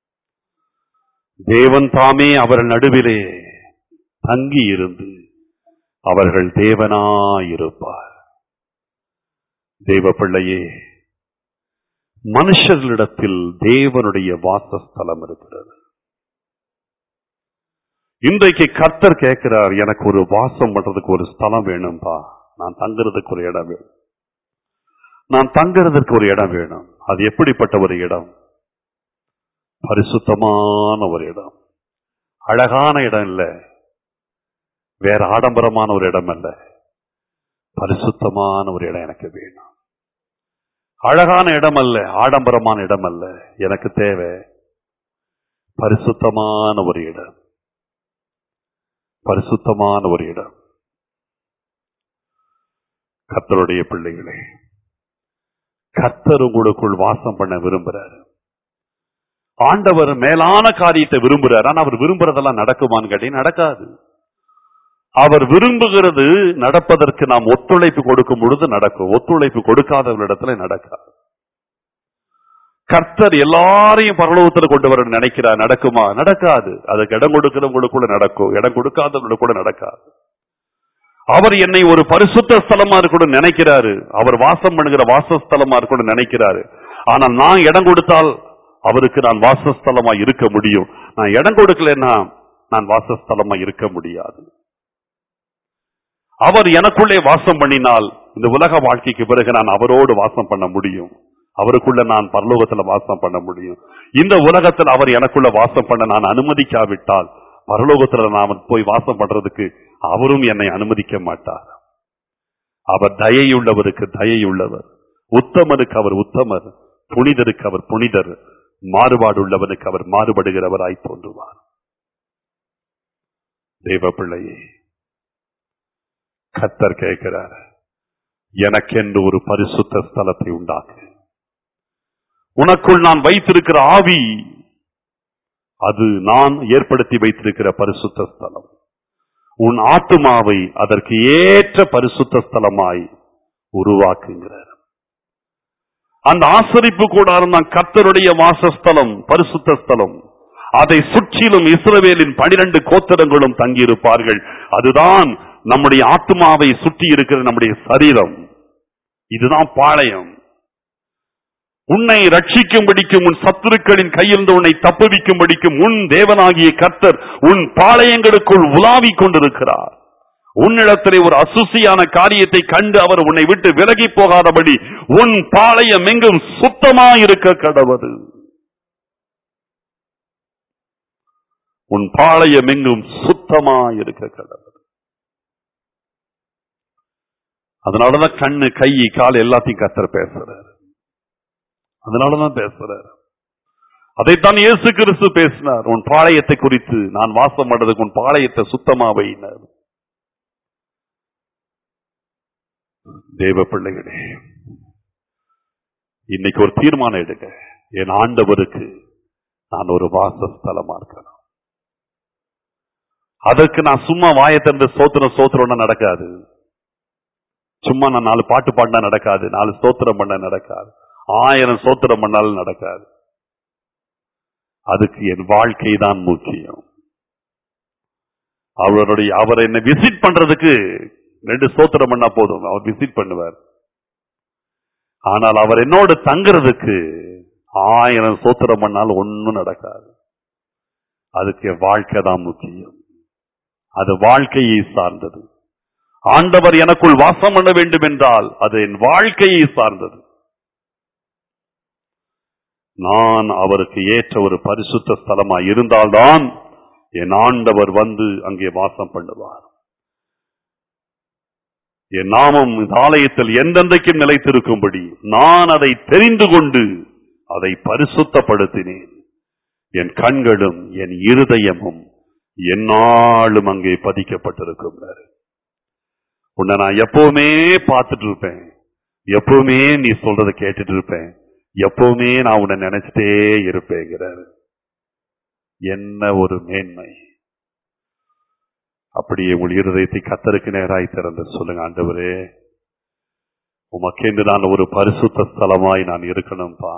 தேவன் தாமே அவர்கள் நடுவிலே தங்கி இருந்து அவர்கள் தேவனாயிருப்பார் தேவ பிள்ளையே மனுஷர்களிடத்தில் தேவனுடைய வாசஸ்தலம் இருக்கிறது இன்றைக்கு கர்த்தர் கேட்கிறார் எனக்கு ஒரு வாசம் பண்றதுக்கு ஒரு ஸ்தலம் வேணும்பா நான் தங்குறதுக்கு ஒரு இடம் வேணும் நான் தங்குறதுக்கு ஒரு இடம் வேணும் அது எப்படிப்பட்ட ஒரு இடம் பரிசுத்தமான ஒரு இடம் அழகான இடம் இல்ல வேற ஆடம்பரமான ஒரு இடம் அல்ல பரிசுத்தமான ஒரு இடம் எனக்கு வேணும் அழகான இடம் அல்ல ஆடம்பரமான இடம் அல்ல எனக்கு தேவை பரிசுத்தமான ஒரு இடம் பரிசுத்தமான ஒரு இடம் கர்த்தருடைய பிள்ளைகளே கர்த்தர் உங்களுக்குள் வாசம் பண்ண விரும்புறாரு ஆண்டவர் மேலான காரியத்தை விரும்புறாரு ஆனா அவர் விரும்புறதெல்லாம் நடக்குமான்னு கேட்டீங்க நடக்காது அவர் விரும்புகிறது நடப்பதற்கு நாம் ஒத்துழைப்பு கொடுக்கும் பொழுது நடக்கும் ஒத்துழைப்பு கொடுக்காதவர்களிடத்துல நடக்காது கர்த்தர் எல்லாரையும் பரலோகத்துல கொண்டு வர நினைக்கிறார் நடக்குமா நடக்காது அதுக்கு இடம் கொடுக்கிறவங்களுக்குள்ள நடக்கும் இடம் கொடுக்காதவங்களுக்குள்ள நடக்காது அவர் என்னை ஒரு பரிசுத்த ஸ்தலமா இருக்கணும் நினைக்கிறாரு அவர் வாசம் பண்ணுகிற வாசஸ்தலமா இருக்கணும் நினைக்கிறாரு ஆனால் நான் இடம் கொடுத்தால் அவருக்கு நான் வாசஸ்தலமா இருக்க முடியும் நான் இடம் கொடுக்கலன்னா நான் வாசஸ்தலமா இருக்க முடியாது அவர் எனக்குள்ளே வாசம் பண்ணினால் இந்த உலக வாழ்க்கைக்கு பிறகு நான் அவரோடு வாசம் பண்ண முடியும் அவருக்குள்ள நான் பரலோகத்துல வாசம் பண்ண முடியும் இந்த உலகத்தில் அவர் எனக்குள்ள வாசம் பண்ண நான் அனுமதிக்காவிட்டால் பரலோகத்துல நான் போய் வாசம் பண்றதுக்கு அவரும் என்னை அனுமதிக்க மாட்டார் அவர் தயையுள்ளவருக்கு தயையுள்ளவர் உத்தமனுக்கு அவர் உத்தமர் புனிதருக்கு அவர் புனிதர் மாறுபாடு உள்ளவனுக்கு அவர் மாறுபடுகிறவராய் தோன்றுவார் தெய்வ பிள்ளையே கத்தர் கேட்கிறார் எனக்கென்று ஒரு பரிசுத்த ஸ்தலத்தை உண்டாக்கு உனக்குள் நான் வைத்திருக்கிற ஆவி அது நான் ஏற்படுத்தி வைத்திருக்கிற பரிசுத்த ஸ்தலம் உன் ஆத்துமாவை அதற்கு ஏற்ற பரிசுத்த ஸ்தலமாய் உருவாக்குகிறார் அந்த ஆசரிப்பு கூடாரம் தான் கர்த்தருடைய வாசஸ்தலம் பரிசுத்த ஸ்தலம் அதை சுற்றிலும் இஸ்ரவேலின் பனிரெண்டு கோத்திரங்களும் தங்கியிருப்பார்கள் அதுதான் நம்முடைய ஆத்மாவை சுற்றி இருக்கிற நம்முடைய சரீரம் இதுதான் பாளையம் உன்னை ரட்சிக்கும்படிக்கும் உன் சத்துருக்களின் கையிலிருந்து உன்னை தப்புவிக்கும்படிக்கும் உன் தேவனாகிய கர்த்தர் உன் பாளையங்களுக்குள் உலாவிக் கொண்டிருக்கிறார் உன்னிடத்திலே ஒரு அசுசியான காரியத்தை கண்டு அவர் உன்னை விட்டு விலகி போகாதபடி உன் பாளையம் எங்கும் சுத்தமாயிருக்க கடவது உன் பாளையம் எங்கும் சுத்தமாயிருக்க கடவது அதனாலதான் கண்ணு கை கால் எல்லாத்தையும் கத்தர் பேசுறாரு அதனாலதான் பேசுறாரு அதைத்தான் இயேசு கிறிஸ்து பேசினார் உன் பாளையத்தை குறித்து நான் வாசம் பண்றதுக்கு உன் பாளையத்தை சுத்தமா வைனார் தேவ பிள்ளைகளே இன்னைக்கு ஒரு தீர்மானம் எடுங்க என் ஆண்டவருக்கு நான் ஒரு வாசஸ்தலமா இருக்கணும் அதற்கு நான் சும்மா வாயத்திறந்து சோத்திரம் சோத்திரம் நடக்காது சும்மா நான் நாலு பாட்டு பாடினா நடக்காது நாலு ஸ்தோத்திரம் பண்ண நடக்காது ஆயிரம் ஸ்தோத்திரம் பண்ணாலும் நடக்காது அதுக்கு என் வாழ்க்கை தான் முக்கியம் அவருடைய அவர் என்னை விசிட் பண்றதுக்கு ரெண்டு ஸ்தோத்திரம் பண்ணா போதும் அவர் விசிட் பண்ணுவார் ஆனால் அவர் என்னோடு தங்குறதுக்கு ஆயிரம் ஸ்தோத்திரம் பண்ணாலும் ஒன்னும் நடக்காது அதுக்கு என் வாழ்க்கை தான் முக்கியம் அது வாழ்க்கையை சார்ந்தது ஆண்டவர் எனக்குள் வாசம் பண்ண வேண்டும் என்றால் அது என் வாழ்க்கையை சார்ந்தது நான் அவருக்கு ஏற்ற ஒரு பரிசுத்த ஸ்தலமா இருந்தால்தான் என் ஆண்டவர் வந்து அங்கே வாசம் பண்ணுவார் என் நாமம் இந்த ஆலயத்தில் எந்தெந்தைக்கும் நிலைத்திருக்கும்படி நான் அதை தெரிந்து கொண்டு அதை பரிசுத்தப்படுத்தினேன் என் கண்களும் என் இருதயமும் என்னாலும் அங்கே பதிக்கப்பட்டிருக்கும் உன்னை நான் எப்பவுமே பார்த்துட்டு இருப்பேன் எப்பவுமே நீ சொல்றதை கேட்டுட்டு இருப்பேன் எப்பவுமே நான் உன்னை நினைச்சிட்டே இருப்பேங்கிறார் என்ன ஒரு மேன்மை அப்படியே உங்கள் இருதயத்தை கத்தருக்கு நேராய் திறந்து சொல்லுங்க ஆண்டவரே உமக்கென்று நான் ஒரு பரிசுத்த ஸ்தலமாய் நான் இருக்கணும்பா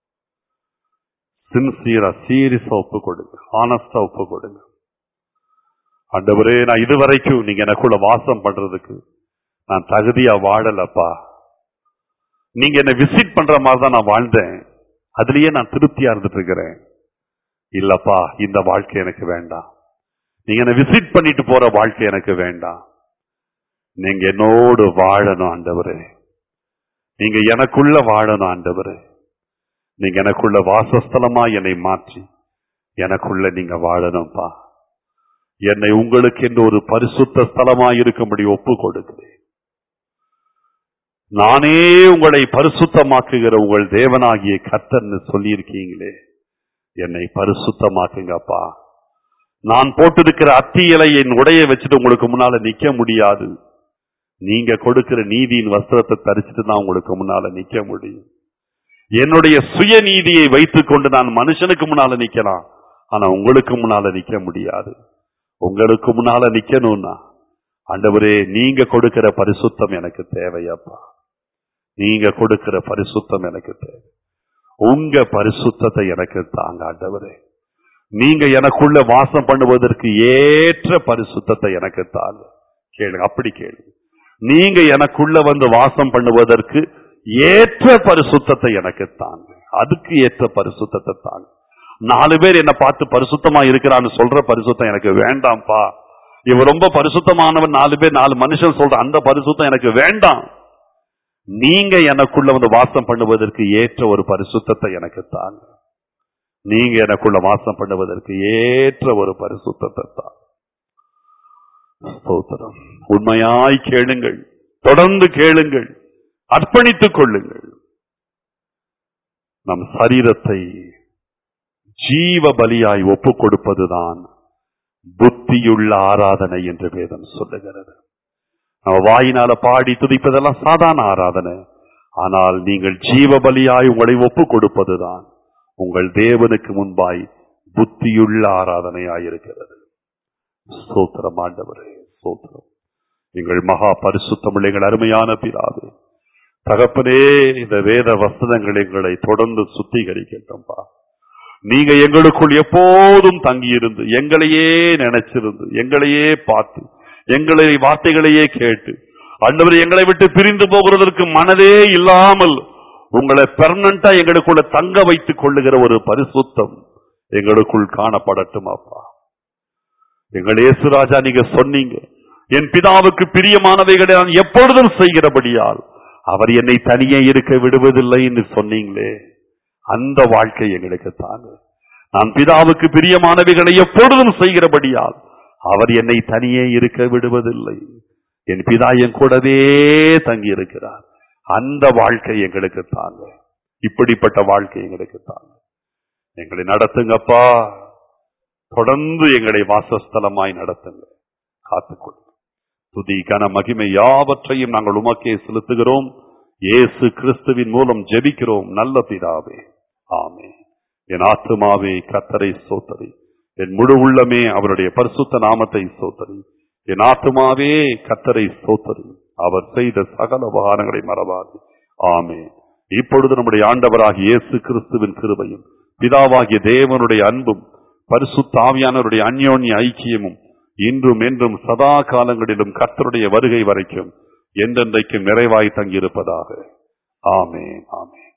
சின்சியரா சீரியஸா ஒப்பு கொடுங்க ஆனஸ்டா ஒப்பு கொடுங்க ஆண்டவரே நான் இதுவரைக்கும் நீங்க எனக்குள்ள வாசம் பண்றதுக்கு நான் தகுதியா வாழலப்பா நீங்க என்ன விசிட் பண்ற மாதிரி தான் நான் வாழ்ந்தேன் அதுலயே நான் திருப்தியா இருந்துட்டு இருக்கிறேன் இல்லப்பா இந்த வாழ்க்கை எனக்கு வேண்டாம் நீங்க என்ன விசிட் பண்ணிட்டு போற வாழ்க்கை எனக்கு வேண்டாம் நீங்க என்னோடு வாழணும் ஆண்டவரே நீங்க எனக்குள்ள வாழணும் ஆண்டவரே நீங்க எனக்குள்ள வாசஸ்தலமா என்னை மாற்றி எனக்குள்ள நீங்க வாழணும்ப்பா என்னை உங்களுக்கு என்று ஒரு பரிசுத்த ஸ்தலமா இருக்கும்படி ஒப்பு கொடுக்கிறேன் நானே உங்களை பரிசுத்தமாக்குகிற உங்கள் தேவனாகிய கர்த்தர்னு சொல்லியிருக்கீங்களே என்னை பரிசுத்தமாக்குங்கப்பா நான் போட்டிருக்கிற அத்தி இலை என் உடைய வச்சுட்டு உங்களுக்கு முன்னால நிக்க முடியாது நீங்க கொடுக்கிற நீதியின் வஸ்திரத்தை தரிச்சிட்டு தான் உங்களுக்கு முன்னால நிக்க முடியும் என்னுடைய சுய நீதியை வைத்துக் கொண்டு நான் மனுஷனுக்கு முன்னால நிக்கலாம் ஆனா உங்களுக்கு முன்னால நிக்க முடியாது உங்களுக்கு முன்னால நிக்கணும்னா ஆண்டவரே நீங்க கொடுக்கிற பரிசுத்தம் எனக்கு தேவையப்பா நீங்க கொடுக்கிற பரிசுத்தம் எனக்கு தேவை உங்க பரிசுத்தத்தை எனக்கு தாங்க ஆண்டவரே நீங்க எனக்குள்ள வாசம் பண்ணுவதற்கு ஏற்ற பரிசுத்தத்தை எனக்கு தாங்க கேளுங்க அப்படி கேளுங்க நீங்க எனக்குள்ள வந்து வாசம் பண்ணுவதற்கு ஏற்ற பரிசுத்தத்தை எனக்கு தாங்க அதுக்கு ஏற்ற பரிசுத்தத்தை தாங்க நாலு பேர் என்ன பார்த்து பரிசுத்தமா இருக்கிறான்னு சொல்ற பரிசுத்தம் எனக்கு வேண்டாம்ப்பா இவன் ரொம்ப பரிசுத்தமானவன் நாலு பேர் நாலு மனுஷன் சொல்ற அந்த பரிசுத்தம் எனக்கு வேண்டாம் நீங்க எனக்குள்ள வந்து வாசம் பண்ணுவதற்கு ஏற்ற ஒரு பரிசுத்தத்தை எனக்கு தாங்க நீங்க எனக்குள்ள வாசம் பண்ணுவதற்கு ஏற்ற ஒரு பரிசுத்தத்தை தான் ஸ்தோத்திரம் உண்மையாய் கேளுங்கள் தொடர்ந்து கேளுங்கள் அர்ப்பணித்துக் கொள்ளுங்கள் நம் சரீரத்தை ஜீவ பலியாய் ஒப்புக் கொடுப்பதுதான் புத்தியுள்ள ஆராதனை என்று வேதம் சொல்லுகிறது நம்ம வாயினால பாடி துதிப்பதெல்லாம் சாதாரண ஆராதனை ஆனால் நீங்கள் ஜீவ பலியாய் உங்களை ஒப்புக் கொடுப்பதுதான் உங்கள் தேவனுக்கு முன்பாய் புத்தியுள்ள ஆராதனையாயிருக்கிறது ஸ்தோத்திரம் ஆண்டவரே ஸ்தோத்திரம் எங்கள் மகா பரிசுத்தமிழ் எங்கள் அருமையான பிதாவே தகப்பனே இந்த வேத வசனங்கள் எங்களை தொடர்ந்து சுத்திகரிக்கட்டும்பா நீங்க எங்களுக்குள் எப்போதும் தங்கியிருந்து எங்களையே நினைச்சிருந்து எங்களையே பார்த்து எங்களை வார்த்தைகளையே கேட்டு ஆண்டவர் எங்களை விட்டு பிரிந்து போகிறதற்கு மனதே இல்லாமல் உங்களை பெர்மனண்டா எங்களுக்குள்ள தங்க வைத்துக் கொள்ளுகிற ஒரு பரிசுத்தம் எங்களுக்குள் காணப்படட்டும் அப்பா எங்கள் இயேசுராஜா நீங்க சொன்னீங்க என் பிதாவுக்கு பிரியமானவைகளை நான் எப்பொழுதும் செய்கிறபடியால் அவர் என்னை தனியே இருக்க விடுவதில்லை என்று சொன்னீங்களே அந்த வாழ்க்கை எங்களுக்கு தாங்க நான் பிதாவுக்கு பிரியமானவைகளை எப்பொழுதும் செய்கிறபடியால் அவர் என்னை தனியே இருக்க விடுவதில்லை என் பிதா என் கூடவே தங்கி இருக்கிறார் அந்த வாழ்க்கை எங்களுக்கு தாங்க இப்படிப்பட்ட வாழ்க்கை எங்களுக்கு தாங்க எங்களை நடத்துங்கப்பா தொடர்ந்து எங்களை வாசஸ்தலமாய் நடத்துங்க காத்துக்கொள்ளுங்க துதி கன மகிமை யாவற்றையும் நாங்கள் உமக்கே செலுத்துகிறோம் இயேசு கிறிஸ்துவின் மூலம் ஜெபிக்கிறோம் நல்ல பிதாவே ஆமே என் ஆத்துமாவே கத்தரை சோத்தரி என் முழு உள்ளமே அவருடைய பரிசுத்த நாமத்தை சோத்தரி என் ஆத்துமாவே கத்தரை சோத்தரி அவர் செய்த சகல உபகாரங்களை மறவாது ஆமே இப்பொழுது நம்முடைய ஆண்டவராகிய இயேசு கிறிஸ்துவின் கிருபையும் பிதாவாகிய தேவனுடைய அன்பும் பரிசுத்தாவியானவருடைய அந்யோன்ய ஐக்கியமும் இன்றும் என்றும் சதா காலங்களிலும் கர்த்தருடைய வருகை வரைக்கும் என்றென்றைக்கும் நிறைவாய் தங்கியிருப்பதாக ஆமே ஆமே